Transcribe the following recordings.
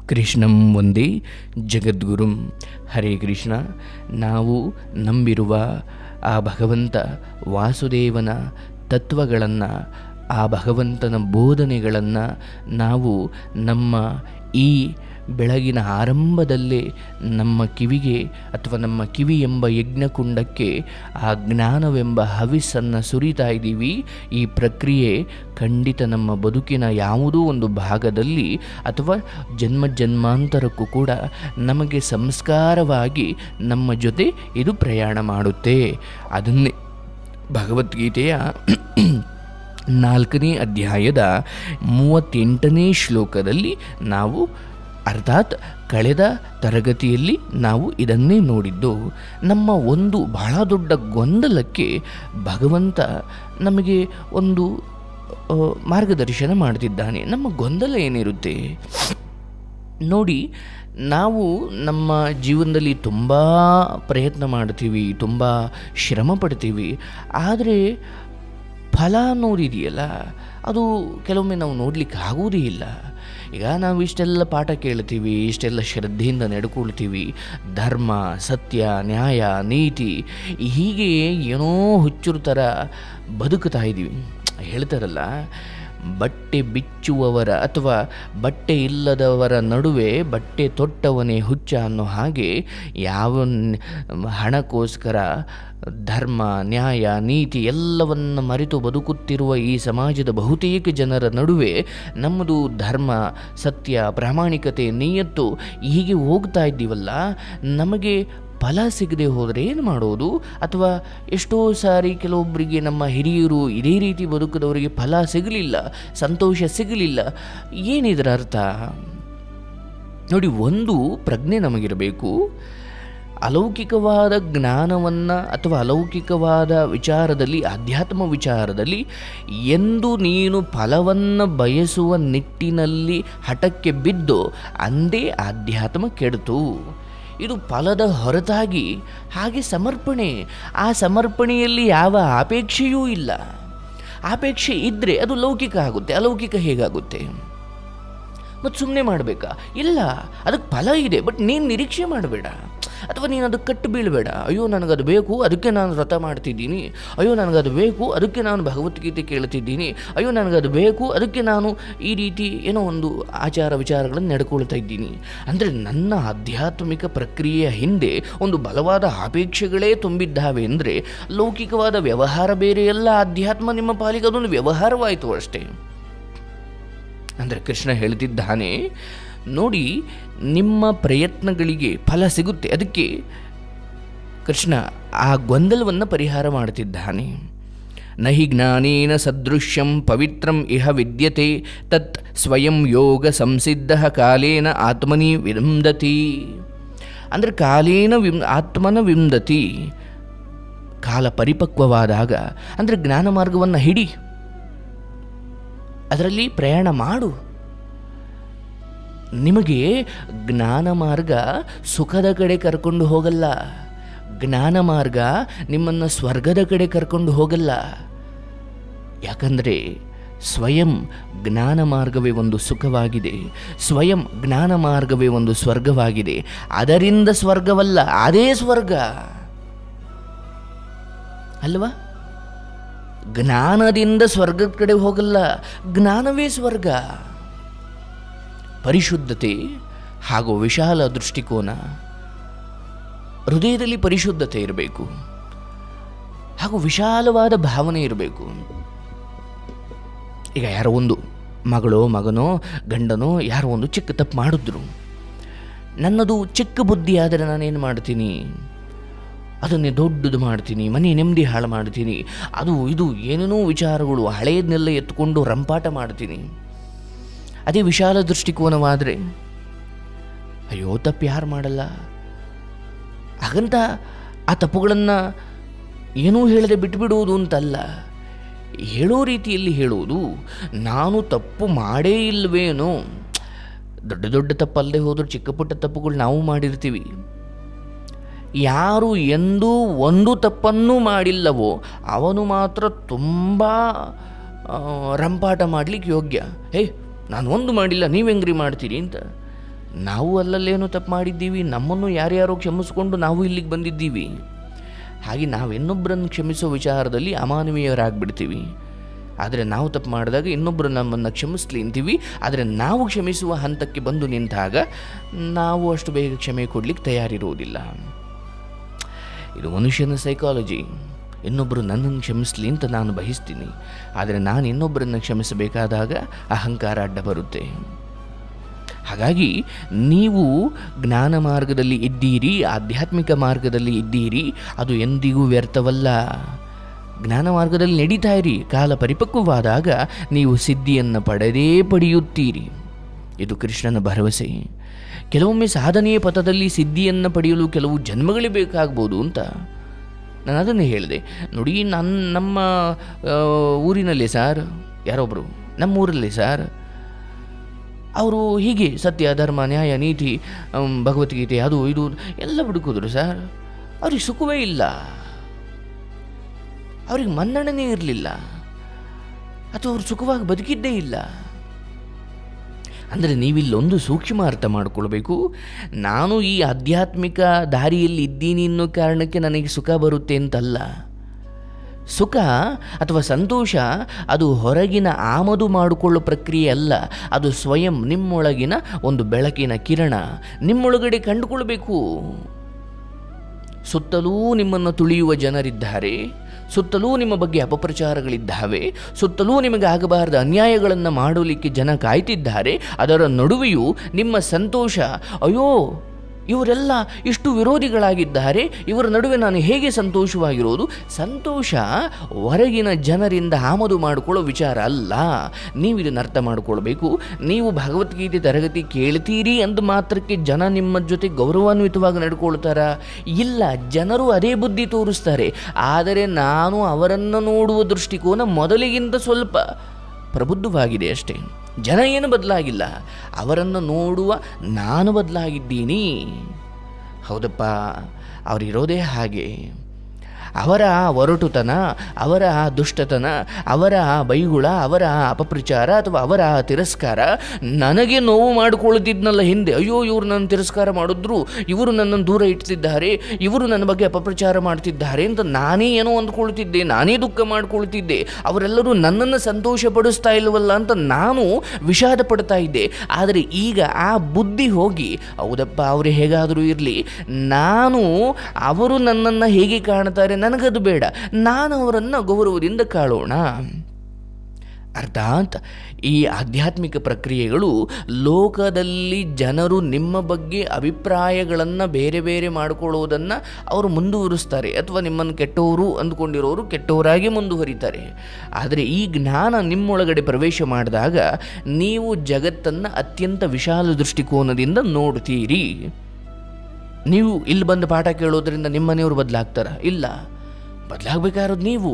ಕೃಷ್ಣಂ ಒಂದೇ ಜಗದ್ಗುರುಂ ಹರೇ ಕೃಷ್ಣ ನಾವು ನಂಬಿರುವ ಆ ಭಗವಂತ ವಾಸುದೇವನ ತತ್ವಗಳನ್ನು ಆ ಭಗವಂತನ ಬೋಧನೆಗಳನ್ನು ನಾವು ನಮ್ಮ ಈ ಬೆಳಗಿನ ಆರಂಭದಲ್ಲೇ ನಮ್ಮ ಕಿವಿಗೆ ಅಥವಾ ನಮ್ಮ ಕಿವಿ ಎಂಬ ಯಜ್ಞಕುಂಡಕ್ಕೆ ಆ ಜ್ಞಾನವೆಂಬ ಹವಿಸ್ಸನ್ನು ಸುರಿತಾ ಇದ್ದೀವಿ ಈ ಪ್ರಕ್ರಿಯೆ ಖಂಡಿತ ನಮ್ಮ ಬದುಕಿನ ಯಾವುದೋ ಒಂದು ಭಾಗದಲ್ಲಿ ಅಥವಾ ಜನ್ಮ ಜನ್ಮಾಂತರಕ್ಕೂ ಕೂಡ ನಮಗೆ ಸಂಸ್ಕಾರವಾಗಿ ನಮ್ಮ ಜೊತೆ ಇದು ಪ್ರಯಾಣ ಮಾಡುತ್ತೆ ಅದನ್ನೇ ಭಗವದ್ಗೀತೆಯ ನಾಲ್ಕನೇ ಅಧ್ಯಾಯದ ಮೂವತ್ತೆಂಟನೇ ಶ್ಲೋಕದಲ್ಲಿ ನಾವು ಅರ್ಥಾತ್ ಕಳೆದ ತರಗತಿಯಲ್ಲಿ ನಾವು ಇದನ್ನೇ ನೋಡಿದ್ದು ನಮ್ಮ ಒಂದು ಬಹಳ ದೊಡ್ಡ ಗೊಂದಲಕ್ಕೆ ಭಗವಂತ ನಮಗೆ ಒಂದು ಆ, ಮಾರ್ಗದರ್ಶನ ಮಾಡ್ತಿದ್ದಾನೆ ನಮ್ಮ ಗೊಂದಲ ಏನಿರುತ್ತೆ ನೋಡಿ ನಾವು ನಮ್ಮ ಜೀವನದಲ್ಲಿ ತುಂಬ ಪ್ರಯತ್ನ ಮಾಡ್ತೀವಿ ತುಂಬ ಶ್ರಮ ಪಡ್ತೀವಿ ಆದರೆ ಫಲ ಅನ್ನೋದಿದೆಯಲ್ಲ ಅದು ಕೆಲವೊಮ್ಮೆ ನಾವು ನೋಡಲಿಕ್ಕೆ ಆಗುವುದೇ ಇಲ್ಲ ಈಗ ನಾವು ಇಷ್ಟೆಲ್ಲ ಪಾಠ ಕೇಳ್ತೀವಿ ಇಷ್ಟೆಲ್ಲ ಶ್ರದ್ಧೆಯಿಂದ ನಡ್ಕೊಳ್ತೀವಿ ಧರ್ಮ ಸತ್ಯ ನ್ಯಾಯ ನೀತಿ ಹೀಗೆ ಏನೋ ಹುಚ್ಚುರ ಥರ ಬದುಕ್ತಾ ಇದ್ದೀವಿ ಹೇಳ್ತಾರಲ್ಲ ಬಟ್ಟೆ ಬಿಚ್ಚುವವರ ಅಥವಾ ಬಟ್ಟೆ ಇಲ್ಲದವರ ನಡುವೆ ಬಟ್ಟೆ ತೊಟ್ಟವನೇ ಹುಚ್ಚ ಅನ್ನೋ ಹಾಗೆ ಯಾವ ನ್- ಹಣಕ್ಕೋಸ್ಕರ ಧರ್ಮ ನ್ಯಾಯ ನೀತಿ ಎಲ್ಲವನ್ನು ಮರೆತು ಬದುಕುತ್ತಿರುವ ಈ ಸಮಾಜದ ಬಹುತೇಕ ಜನರ ನಡುವೆ ನಮ್ಮದು ಧರ್ಮ ಸತ್ಯ ಪ್ರಾಮಾಣಿಕತೆ ನಿಯತ್ತು ಹೀಗೆ ಹೋಗ್ತಾ ಇದ್ದೀವಲ್ಲ ನಮಗೆ ಫಲ ಸಿಗದೆ ಹೋದರೆ ಏನು ಮಾಡೋದು ಅಥವಾ ಎಷ್ಟೋ ಸಾರಿ ಕೆಲವೊಬ್ಬರಿಗೆ ನಮ್ಮ ಹಿರಿಯರು ಇದೇ ರೀತಿ ಬದುಕಿದವರಿಗೆ ಫಲ ಸಿಗಲಿಲ್ಲ ಸಂತೋಷ ಸಿಗಲಿಲ್ಲ ಏನಿದರ ಅರ್ಥ ನೋಡಿ ಒಂದು ಪ್ರಜ್ಞೆ ನಮಗಿರಬೇಕು ಅಲೌಕಿಕವಾದ ಜ್ಞಾನವನ್ನು ಅಥವಾ ಅಲೌಕಿಕವಾದ ವಿಚಾರದಲ್ಲಿ ಆಧ್ಯಾತ್ಮ ವಿಚಾರದಲ್ಲಿ ಎಂದು ನೀನು ಫಲವನ್ನು ಬಯಸುವ ನಿಟ್ಟಿನಲ್ಲಿ ಹಠಕ್ಕೆ ಬಿದ್ದು ಅಂದೇ ಆಧ್ಯಾತ್ಮ ಕೆಡ್ತು ಇದು ಫಲದ ಹೊರತಾಗಿ ಹಾಗೆ ಸಮರ್ಪಣೆ ಆ ಸಮರ್ಪಣೆಯಲ್ಲಿ ಯಾವ ಅಪೇಕ್ಷೆಯೂ ಇಲ್ಲ ಅಪೇಕ್ಷೆ ಇದ್ದರೆ ಅದು ಲೌಕಿಕ ಆಗುತ್ತೆ ಅಲೌಕಿಕ ಹೇಗಾಗುತ್ತೆ ಮತ್ತು ಸುಮ್ಮನೆ ಮಾಡಬೇಕಾ ಇಲ್ಲ ಅದಕ್ಕೆ ಫಲ ಇದೆ ಬಟ್ ನೀನು ನಿರೀಕ್ಷೆ ಮಾಡಬೇಡ ಅಥವಾ ನೀನು ಅದಕ್ಕೆ ಕಟ್ಟು ಬೀಳಬೇಡ ಅಯ್ಯೋ ನನಗದು ಬೇಕು ಅದಕ್ಕೆ ನಾನು ವ್ರತ ಮಾಡ್ತಿದ್ದೀನಿ ಅಯ್ಯೋ ನನಗದು ಬೇಕು ಅದಕ್ಕೆ ನಾನು ಭಗವದ್ಗೀತೆ ಕೇಳ್ತಿದ್ದೀನಿ ಅಯ್ಯೋ ನನಗದು ಬೇಕು ಅದಕ್ಕೆ ನಾನು ಈ ರೀತಿ ಏನೋ ಒಂದು ಆಚಾರ ವಿಚಾರಗಳನ್ನು ನಡ್ಕೊಳ್ತಾ ಇದ್ದೀನಿ ಅಂದರೆ ನನ್ನ ಆಧ್ಯಾತ್ಮಿಕ ಪ್ರಕ್ರಿಯೆಯ ಹಿಂದೆ ಒಂದು ಬಲವಾದ ಅಪೇಕ್ಷೆಗಳೇ ತುಂಬಿದ್ದಾವೆ ಅಂದರೆ ಲೌಕಿಕವಾದ ವ್ಯವಹಾರ ಬೇರೆ ಎಲ್ಲ ಆಧ್ಯಾತ್ಮ ನಿಮ್ಮ ಪಾಲಿಗೆ ಅದೊಂದು ವ್ಯವಹಾರವಾಯಿತು ಅಷ್ಟೇ ಅಂದರೆ ಕೃಷ್ಣ ಹೇಳ್ತಿದ್ದಾನೆ ನೋಡಿ ನಿಮ್ಮ ಪ್ರಯತ್ನಗಳಿಗೆ ಫಲ ಸಿಗುತ್ತೆ ಅದಕ್ಕೆ ಕೃಷ್ಣ ಆ ಗೊಂದಲವನ್ನು ಪರಿಹಾರ ಮಾಡ್ತಿದ್ದಾನೆ ನಹಿ ಜ್ಞಾನೇನ ಸದೃಶ್ಯಂ ಪವಿತ್ರಂ ಇಹ ವಿದ್ಯತೆ ತತ್ ಸ್ವಯಂ ಯೋಗ ಸಂಸಿದ್ಧ ಕಾಲೇನ ಆತ್ಮನಿ ವಿಂದತಿ ಅಂದರೆ ಕಾಲೇನ ವಿಮ್ ಆತ್ಮನ ವಿಂದತಿ ಕಾಲ ಪರಿಪಕ್ವವಾದಾಗ ಅಂದರೆ ಜ್ಞಾನ ಮಾರ್ಗವನ್ನು ಹಿಡಿ ಅದರಲ್ಲಿ ಪ್ರಯಾಣ ಮಾಡು ನಿಮಗೆ ಜ್ಞಾನ ಮಾರ್ಗ ಸುಖದ ಕಡೆ ಕರ್ಕೊಂಡು ಹೋಗಲ್ಲ ಜ್ಞಾನ ಮಾರ್ಗ ನಿಮ್ಮನ್ನು ಸ್ವರ್ಗದ ಕಡೆ ಕರ್ಕೊಂಡು ಹೋಗಲ್ಲ ಯಾಕಂದರೆ ಸ್ವಯಂ ಜ್ಞಾನ ಮಾರ್ಗವೇ ಒಂದು ಸುಖವಾಗಿದೆ ಸ್ವಯಂ ಜ್ಞಾನ ಮಾರ್ಗವೇ ಒಂದು ಸ್ವರ್ಗವಾಗಿದೆ ಅದರಿಂದ ಸ್ವರ್ಗವಲ್ಲ ಅದೇ ಸ್ವರ್ಗ ಅಲ್ವಾ ಜ್ಞಾನದಿಂದ ಸ್ವರ್ಗದ ಕಡೆ ಹೋಗಲ್ಲ ಜ್ಞಾನವೇ ಸ್ವರ್ಗ ಪರಿಶುದ್ಧತೆ ಹಾಗೂ ವಿಶಾಲ ದೃಷ್ಟಿಕೋನ ಹೃದಯದಲ್ಲಿ ಪರಿಶುದ್ಧತೆ ಇರಬೇಕು ಹಾಗೂ ವಿಶಾಲವಾದ ಭಾವನೆ ಇರಬೇಕು ಈಗ ಯಾರೋ ಒಂದು ಮಗಳೋ ಮಗನೋ ಗಂಡನೋ ಯಾರೋ ಒಂದು ಚಿಕ್ಕ ತಪ್ಪು ಮಾಡಿದ್ರು ನನ್ನದು ಚಿಕ್ಕ ಬುದ್ಧಿ ಆದರೆ ನಾನೇನು ಮಾಡ್ತೀನಿ ಅದನ್ನೇ ದೊಡ್ಡದು ಮಾಡ್ತೀನಿ ಮನೆ ನೆಮ್ಮದಿ ಹಾಳು ಮಾಡ್ತೀನಿ ಅದು ಇದು ಏನೇನೋ ವಿಚಾರಗಳು ಹಳೆಯದನ್ನೆಲ್ಲ ಎತ್ಕೊಂಡು ರಂಪಾಟ ಮಾಡ್ತೀನಿ ಅದೇ ವಿಶಾಲ ದೃಷ್ಟಿಕೋನವಾದರೆ ಅಯ್ಯೋ ತಪ್ಪು ಯಾರು ಮಾಡಲ್ಲ ಹಾಗಂತ ಆ ತಪ್ಪುಗಳನ್ನು ಏನೂ ಹೇಳದೆ ಬಿಟ್ಬಿಡುವುದು ಅಂತಲ್ಲ ಹೇಳೋ ರೀತಿಯಲ್ಲಿ ಹೇಳುವುದು ನಾನು ತಪ್ಪು ಮಾಡೇ ಇಲ್ವೇನೋ ದೊಡ್ಡ ದೊಡ್ಡ ತಪ್ಪಲ್ಲದೆ ಹೋದರೂ ಚಿಕ್ಕ ಪುಟ್ಟ ತಪ್ಪುಗಳು ನಾವು ಮಾಡಿರ್ತೀವಿ ಯಾರು ಎಂದೂ ಒಂದು ತಪ್ಪನ್ನೂ ಮಾಡಿಲ್ಲವೋ ಅವನು ಮಾತ್ರ ತುಂಬ ಆ, ರಂಪಾಟ ಮಾಡಲಿಕ್ಕೆ ಯೋಗ್ಯ ಹೇ ನಾನು ಒಂದು ಮಾಡಿಲ್ಲ ನೀವು ಹೆಂಗ್ರಿ ಮಾಡ್ತೀರಿ ಅಂತ ನಾವು ಅಲ್ಲಲ್ಲೇನೋ ತಪ್ಪು ಮಾಡಿದ್ದೀವಿ ನಮ್ಮನ್ನು ಯಾರ್ಯಾರೋ ಕ್ಷಮಿಸ್ಕೊಂಡು ನಾವು ಇಲ್ಲಿಗೆ ಬಂದಿದ್ದೀವಿ ಹಾಗೆ ನಾವು ಇನ್ನೊಬ್ಬರನ್ನು ಕ್ಷಮಿಸೋ ವಿಚಾರದಲ್ಲಿ ಅಮಾನವೀಯರಾಗ್ಬಿಡ್ತೀವಿ ಆದರೆ ನಾವು ತಪ್ಪು ಮಾಡಿದಾಗ ಇನ್ನೊಬ್ಬರು ನಮ್ಮನ್ನು ಕ್ಷಮಿಸ್ಲಿ ಅಂತೀವಿ ಆದರೆ ನಾವು ಕ್ಷಮಿಸುವ ಹಂತಕ್ಕೆ ಬಂದು ನಿಂತಾಗ ನಾವು ಅಷ್ಟು ಬೇಗ ಕ್ಷಮೆ ಕೊಡ್ಲಿಕ್ಕೆ ತಯಾರಿರುವುದಿಲ್ಲ ಇದು ಮನುಷ್ಯನ ಸೈಕಾಲಜಿ ಇನ್ನೊಬ್ಬರು ನನ್ನನ್ನು ಕ್ಷಮಿಸಲಿ ಅಂತ ನಾನು ಬಯಸ್ತೀನಿ ಆದರೆ ನಾನು ಇನ್ನೊಬ್ಬರನ್ನು ಕ್ಷಮಿಸಬೇಕಾದಾಗ ಅಹಂಕಾರ ಅಡ್ಡ ಬರುತ್ತೆ ಹಾಗಾಗಿ ನೀವು ಜ್ಞಾನ ಮಾರ್ಗದಲ್ಲಿ ಇದ್ದೀರಿ ಆಧ್ಯಾತ್ಮಿಕ ಮಾರ್ಗದಲ್ಲಿ ಇದ್ದೀರಿ ಅದು ಎಂದಿಗೂ ವ್ಯರ್ಥವಲ್ಲ ಜ್ಞಾನ ಮಾರ್ಗದಲ್ಲಿ ನಡೀತಾ ಇರಿ ಕಾಲ ಪರಿಪಕ್ವವಾದಾಗ ನೀವು ಸಿದ್ಧಿಯನ್ನು ಪಡೆದೇ ಪಡೆಯುತ್ತೀರಿ ಇದು ಕೃಷ್ಣನ ಭರವಸೆ ಕೆಲವೊಮ್ಮೆ ಸಾಧನೆಯ ಪಥದಲ್ಲಿ ಸಿದ್ಧಿಯನ್ನು ಪಡೆಯಲು ಕೆಲವು ಜನ್ಮಗಳೇ ಬೇಕಾಗ್ಬೋದು ಅಂತ ನಾನು ಅದನ್ನೇ ಹೇಳಿದೆ ನೋಡಿ ನನ್ನ ನಮ್ಮ ಆ, ಊರಿನಲ್ಲಿ ಸಾರ್ ಯಾರೊಬ್ಬರು ನಮ್ಮ ಊರಲ್ಲಿ ಸಾರ್ ಅವರು ಹೀಗೆ ಸತ್ಯ ಧರ್ಮ ನ್ಯಾಯ ನೀತಿ ಅಮ್, ಭಗವದ್ಗೀತೆ ಅದು ಇದು ಎಲ್ಲ ಹುಡುಕಿದ್ರು ಸರ್ ಅವ್ರಿಗೆ ಸುಖವೇ ಇಲ್ಲ ಅವ್ರಿಗೆ ಮನ್ನಣನೆ ಇರಲಿಲ್ಲ ಅಥವಾ ಅವ್ರು ಸುಖವಾಗಿ ಬದುಕಿದ್ದೇ ಇಲ್ಲ ಅಂದರೆ ನೀವಿಲ್ಲೊಂದು ಸೂಕ್ಷ್ಮ ಅರ್ಥ ಮಾಡಿಕೊಳ್ಬೇಕು ನಾನು ಈ ಆಧ್ಯಾತ್ಮಿಕ ದಾರಿಯಲ್ಲಿ ಇದ್ದೀನಿ ಅನ್ನೋ ಕಾರಣಕ್ಕೆ ನನಗೆ ಸುಖ ಬರುತ್ತೆ ಅಂತಲ್ಲ ಸುಖ ಅಥವಾ ಸಂತೋಷ ಅದು ಹೊರಗಿನ ಆಮದು ಮಾಡಿಕೊಳ್ಳೋ ಪ್ರಕ್ರಿಯೆ ಅಲ್ಲ ಅದು ಸ್ವಯಂ ನಿಮ್ಮೊಳಗಿನ ಒಂದು ಬೆಳಕಿನ ಕಿರಣ ನಿಮ್ಮೊಳಗಡೆ ಕಂಡುಕೊಳ್ಬೇಕು ಸುತ್ತಲೂ ನಿಮ್ಮನ್ನು ತುಳಿಯುವ ಜನರಿದ್ದಾರೆ ಸುತ್ತಲೂ ನಿಮ್ಮ ಬಗ್ಗೆ ಅಪಪ್ರಚಾರಗಳಿದ್ದಾವೆ ಸುತ್ತಲೂ ನಿಮಗೆ ಆಗಬಾರದ ಅನ್ಯಾಯಗಳನ್ನು ಮಾಡಲಿಕ್ಕೆ ಜನ ಕಾಯ್ತಿದ್ದಾರೆ ಅದರ ನಡುವೆಯೂ ನಿಮ್ಮ ಸಂತೋಷ ಅಯ್ಯೋ ಇವರೆಲ್ಲ ಇಷ್ಟು ವಿರೋಧಿಗಳಾಗಿದ್ದಾರೆ ಇವರ ನಡುವೆ ನಾನು ಹೇಗೆ ಸಂತೋಷವಾಗಿರೋದು ಸಂತೋಷ ಹೊರಗಿನ ಜನರಿಂದ ಆಮದು ಮಾಡಿಕೊಳ್ಳೋ ವಿಚಾರ ಅಲ್ಲ ನೀವು ಇದನ್ನು ಅರ್ಥ ಮಾಡಿಕೊಳ್ಬೇಕು ನೀವು ಭಗವದ್ಗೀತೆ ತರಗತಿ ಕೇಳ್ತೀರಿ ಅಂದ ಮಾತ್ರಕ್ಕೆ ಜನ ನಿಮ್ಮ ಜೊತೆ ಗೌರವಾನ್ವಿತವಾಗಿ ನಡ್ಕೊಳ್ತಾರ ಇಲ್ಲ ಜನರು ಅದೇ ಬುದ್ಧಿ ತೋರಿಸ್ತಾರೆ ಆದರೆ ನಾನು ಅವರನ್ನು ನೋಡುವ ದೃಷ್ಟಿಕೋನ ಮೊದಲಿಗಿಂತ ಸ್ವಲ್ಪ ಪ್ರಬುದ್ಧವಾಗಿದೆ ಅಷ್ಟೇ ಜನ ಏನು ಬದಲಾಗಿಲ್ಲ ಅವರನ್ನು ನೋಡುವ ನಾನು ಬದಲಾಗಿದ್ದೀನಿ ಹೌದಪ್ಪ ಅವರಿರೋದೇ ಹಾಗೆ ಅವರ ಒರಟುತನ ಅವರ ದುಷ್ಟತನ ಅವರ ಬೈಗುಳ ಅವರ ಅಪಪ್ರಚಾರ ಅಥವಾ ಅವರ ತಿರಸ್ಕಾರ ನನಗೆ ನೋವು ಮಾಡಿಕೊಳ್ತಿದ್ನಲ್ಲ ಹಿಂದೆ ಅಯ್ಯೋ ಇವರು ನನ್ನ ತಿರಸ್ಕಾರ ಮಾಡಿದ್ರು ಇವರು ನನ್ನನ್ನು ದೂರ ಇಡ್ತಿದ್ದಾರೆ ಇವರು ನನ್ನ ಬಗ್ಗೆ ಅಪಪ್ರಚಾರ ಮಾಡ್ತಿದ್ದಾರೆ ಅಂತ ನಾನೇ ಏನೋ ಅಂದ್ಕೊಳ್ತಿದ್ದೆ ನಾನೇ ದುಃಖ ಮಾಡ್ಕೊಳ್ತಿದ್ದೆ ಅವರೆಲ್ಲರೂ ನನ್ನನ್ನು ಸಂತೋಷ ಪಡಿಸ್ತಾ ಇಲ್ವಲ್ಲ ಅಂತ ನಾನು ವಿಷಾದ ಪಡ್ತಾ ಇದ್ದೆ ಆದರೆ ಈಗ ಆ ಬುದ್ಧಿ ಹೋಗಿ ಹೌದಪ್ಪ ಅವರು ಹೇಗಾದರೂ ಇರಲಿ ನಾನು ಅವರು ನನ್ನನ್ನು ಹೇಗೆ ಕಾಣ್ತಾರೆ ನನಗದು ಬೇಡ ನಾನು ಅವರನ್ನು ಗೌರವದಿಂದ ಕಾಳೋಣ ಅರ್ಥಾತ್ ಈ ಆಧ್ಯಾತ್ಮಿಕ ಪ್ರಕ್ರಿಯೆಗಳು ಲೋಕದಲ್ಲಿ ಜನರು ನಿಮ್ಮ ಬಗ್ಗೆ ಅಭಿಪ್ರಾಯಗಳನ್ನು ಬೇರೆ ಬೇರೆ ಮಾಡಿಕೊಳ್ಳುವುದನ್ನು ಅವರು ಮುಂದುವರಿಸ್ತಾರೆ ಅಥವಾ ನಿಮ್ಮನ್ನು ಕೆಟ್ಟವರು ಅಂದ್ಕೊಂಡಿರೋರು ಕೆಟ್ಟವರಾಗಿ ಮುಂದುವರಿತಾರೆ ಆದರೆ ಈ ಜ್ಞಾನ ನಿಮ್ಮೊಳಗಡೆ ಪ್ರವೇಶ ಮಾಡಿದಾಗ ನೀವು ಜಗತ್ತನ್ನು ಅತ್ಯಂತ ವಿಶಾಲ ದೃಷ್ಟಿಕೋನದಿಂದ ನೋಡ್ತೀರಿ ನೀವು ಇಲ್ಲಿ ಬಂದು ಪಾಠ ಕೇಳೋದ್ರಿಂದ ನಿಮ್ಮ ಮನೆಯವರು ಬದಲಾಗ್ತಾರ ಇಲ್ಲ ಬದಲಾಗಬೇಕಾಗಿರೋದು ನೀವು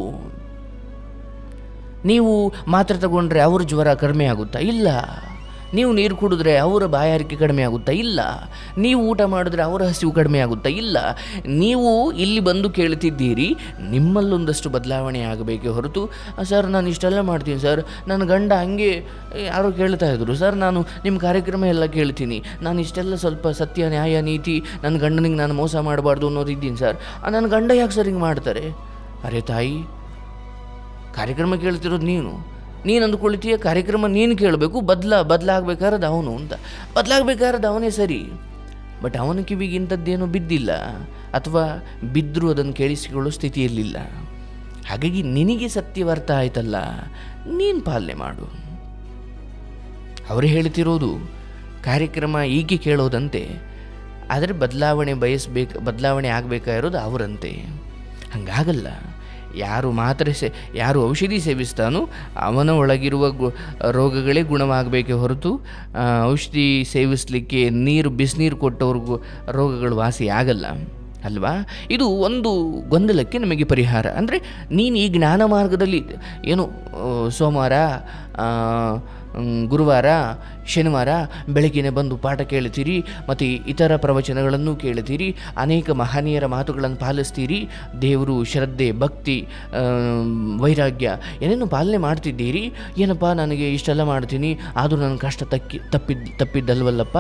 ನೀವು ಮಾತ್ರೆ ತಗೊಂಡ್ರೆ ಅವ್ರ ಜ್ವರ ಕಡಿಮೆ ಆಗುತ್ತಾ ಇಲ್ಲ ನೀವು ನೀರು ಕುಡಿದ್ರೆ ಅವರ ಬಾಯಾರಿಕೆ ಕಡಿಮೆ ಆಗುತ್ತಾ ಇಲ್ಲ ನೀವು ಊಟ ಮಾಡಿದ್ರೆ ಅವರ ಹಸಿವು ಕಡಿಮೆ ಆಗುತ್ತಾ ಇಲ್ಲ ನೀವು ಇಲ್ಲಿ ಬಂದು ಕೇಳ್ತಿದ್ದೀರಿ ನಿಮ್ಮಲ್ಲೊಂದಷ್ಟು ಬದಲಾವಣೆ ಆಗಬೇಕೇ ಹೊರತು ಸರ್ ನಾನು ಇಷ್ಟೆಲ್ಲ ಮಾಡ್ತೀನಿ ಸರ್ ನನ್ನ ಗಂಡ ಹಂಗೆ ಯಾರೋ ಕೇಳ್ತಾ ಇದ್ರು ಸರ್ ನಾನು ನಿಮ್ಮ ಕಾರ್ಯಕ್ರಮ ಎಲ್ಲ ಕೇಳ್ತೀನಿ ನಾನು ಇಷ್ಟೆಲ್ಲ ಸ್ವಲ್ಪ ಸತ್ಯ ನ್ಯಾಯ ನೀತಿ ನನ್ನ ಗಂಡನಿಗೆ ನಾನು ಮೋಸ ಮಾಡಬಾರ್ದು ಅನ್ನೋದು ಇದ್ದೀನಿ ಸರ್ ಆ, ನನ್ನ ಗಂಡ ಯಾಕೆ ಸರ್ ಹಿಂಗೆ ಮಾಡ್ತಾರೆ ಅರೆ ತಾಯಿ ಕಾರ್ಯಕ್ರಮ ಕೇಳ್ತಿರೋದು ನೀನು ನೀನು ಅಂದ್ಕೊಳ್ತೀಯ ಕಾರ್ಯಕ್ರಮ ನೀನು ಕೇಳಬೇಕು ಬದಲ ಬದಲಾಗಬೇಕಾರದು ಅವನು ಅಂತ ಬದಲಾಗಬೇಕಾರದು ಅವನೇ ಸರಿ ಬಟ್ ಅವನ ಕಿವಿಗೆ ಇಂಥದ್ದೇನೂ ಬಿದ್ದಿಲ್ಲ ಅಥವಾ ಬಿದ್ದರೂ ಅದನ್ನು ಕೇಳಿಸಿಕೊಳ್ಳೋ ಸ್ಥಿತಿಯಲ್ಲಿಲ್ಲ ಹಾಗಾಗಿ ನಿನಗೆ ಸತ್ಯವರ್ಥ ಆಯ್ತಲ್ಲ ನೀನು ಪಾಲನೆ ಮಾಡು ಅವರು ಹೇಳ್ತಿರೋದು ಕಾರ್ಯಕ್ರಮ ಈಕೆ ಕೇಳೋದಂತೆ ಆದರೆ ಬದಲಾವಣೆ ಬಯಸ್ಬೇಕು ಬದಲಾವಣೆ ಆಗಬೇಕಾಗಿರೋದು ಅವರಂತೆ ಹಂಗಾಗಲ್ಲ ಯಾರು ಮಾತ್ರೆ ಸೇ ಯಾರು ಔಷಧಿ ಸೇವಿಸ್ತಾನೋ ಅವನ ಒಳಗಿರುವ ಗು ರೋಗಗಳೇ ಗುಣವಾಗಬೇಕೇ ಹೊರತು ಆ, ಔಷಧಿ ಸೇವಿಸಲಿಕ್ಕೆ ನೀರು ಬಿಸಿನೀರು ಕೊಟ್ಟವ್ರಿಗೂ ರೋಗಗಳು ವಾಸಿ ಆಗಲ್ಲ ಅಲ್ವಾ ಇದು ಒಂದು ಗೊಂದಲಕ್ಕೆ ನಮಗೆ ಪರಿಹಾರ ಅಂದರೆ ನೀನು ಈ ಜ್ಞಾನ ಮಾರ್ಗದಲ್ಲಿ ಏನು ಆ, ಸೋಮವಾರ ಆ, ಮ್, ಗುರುವಾರ ಶನಿವಾರ ಬೆಳಗ್ಗೆನೆ ಬಂದು ಪಾಠ ಕೇಳ್ತೀರಿ ಮತ್ತು ಇತರ ಪ್ರವಚನಗಳನ್ನು ಕೇಳ್ತೀರಿ ಅನೇಕ ಮಹನೀಯರ ಮಾತುಗಳನ್ನು ಪಾಲಿಸ್ತೀರಿ ದೇವರು ಶ್ರದ್ಧೆ ಭಕ್ತಿ ಆ, ವೈರಾಗ್ಯ ಏನೇನು ಪಾಲನೆ ಮಾಡ್ತಿದ್ದೀರಿ ಏನಪ್ಪ ನನಗೆ ಇಷ್ಟೆಲ್ಲ ಮಾಡ್ತೀನಿ ಆದರೂ ನನ್ನ ಕಷ್ಟ ತಕ್ಕಿ ತಪ್ಪಿದ್ ತಪ್ಪಿದ್ದಲ್ವಲ್ಲಪ್ಪ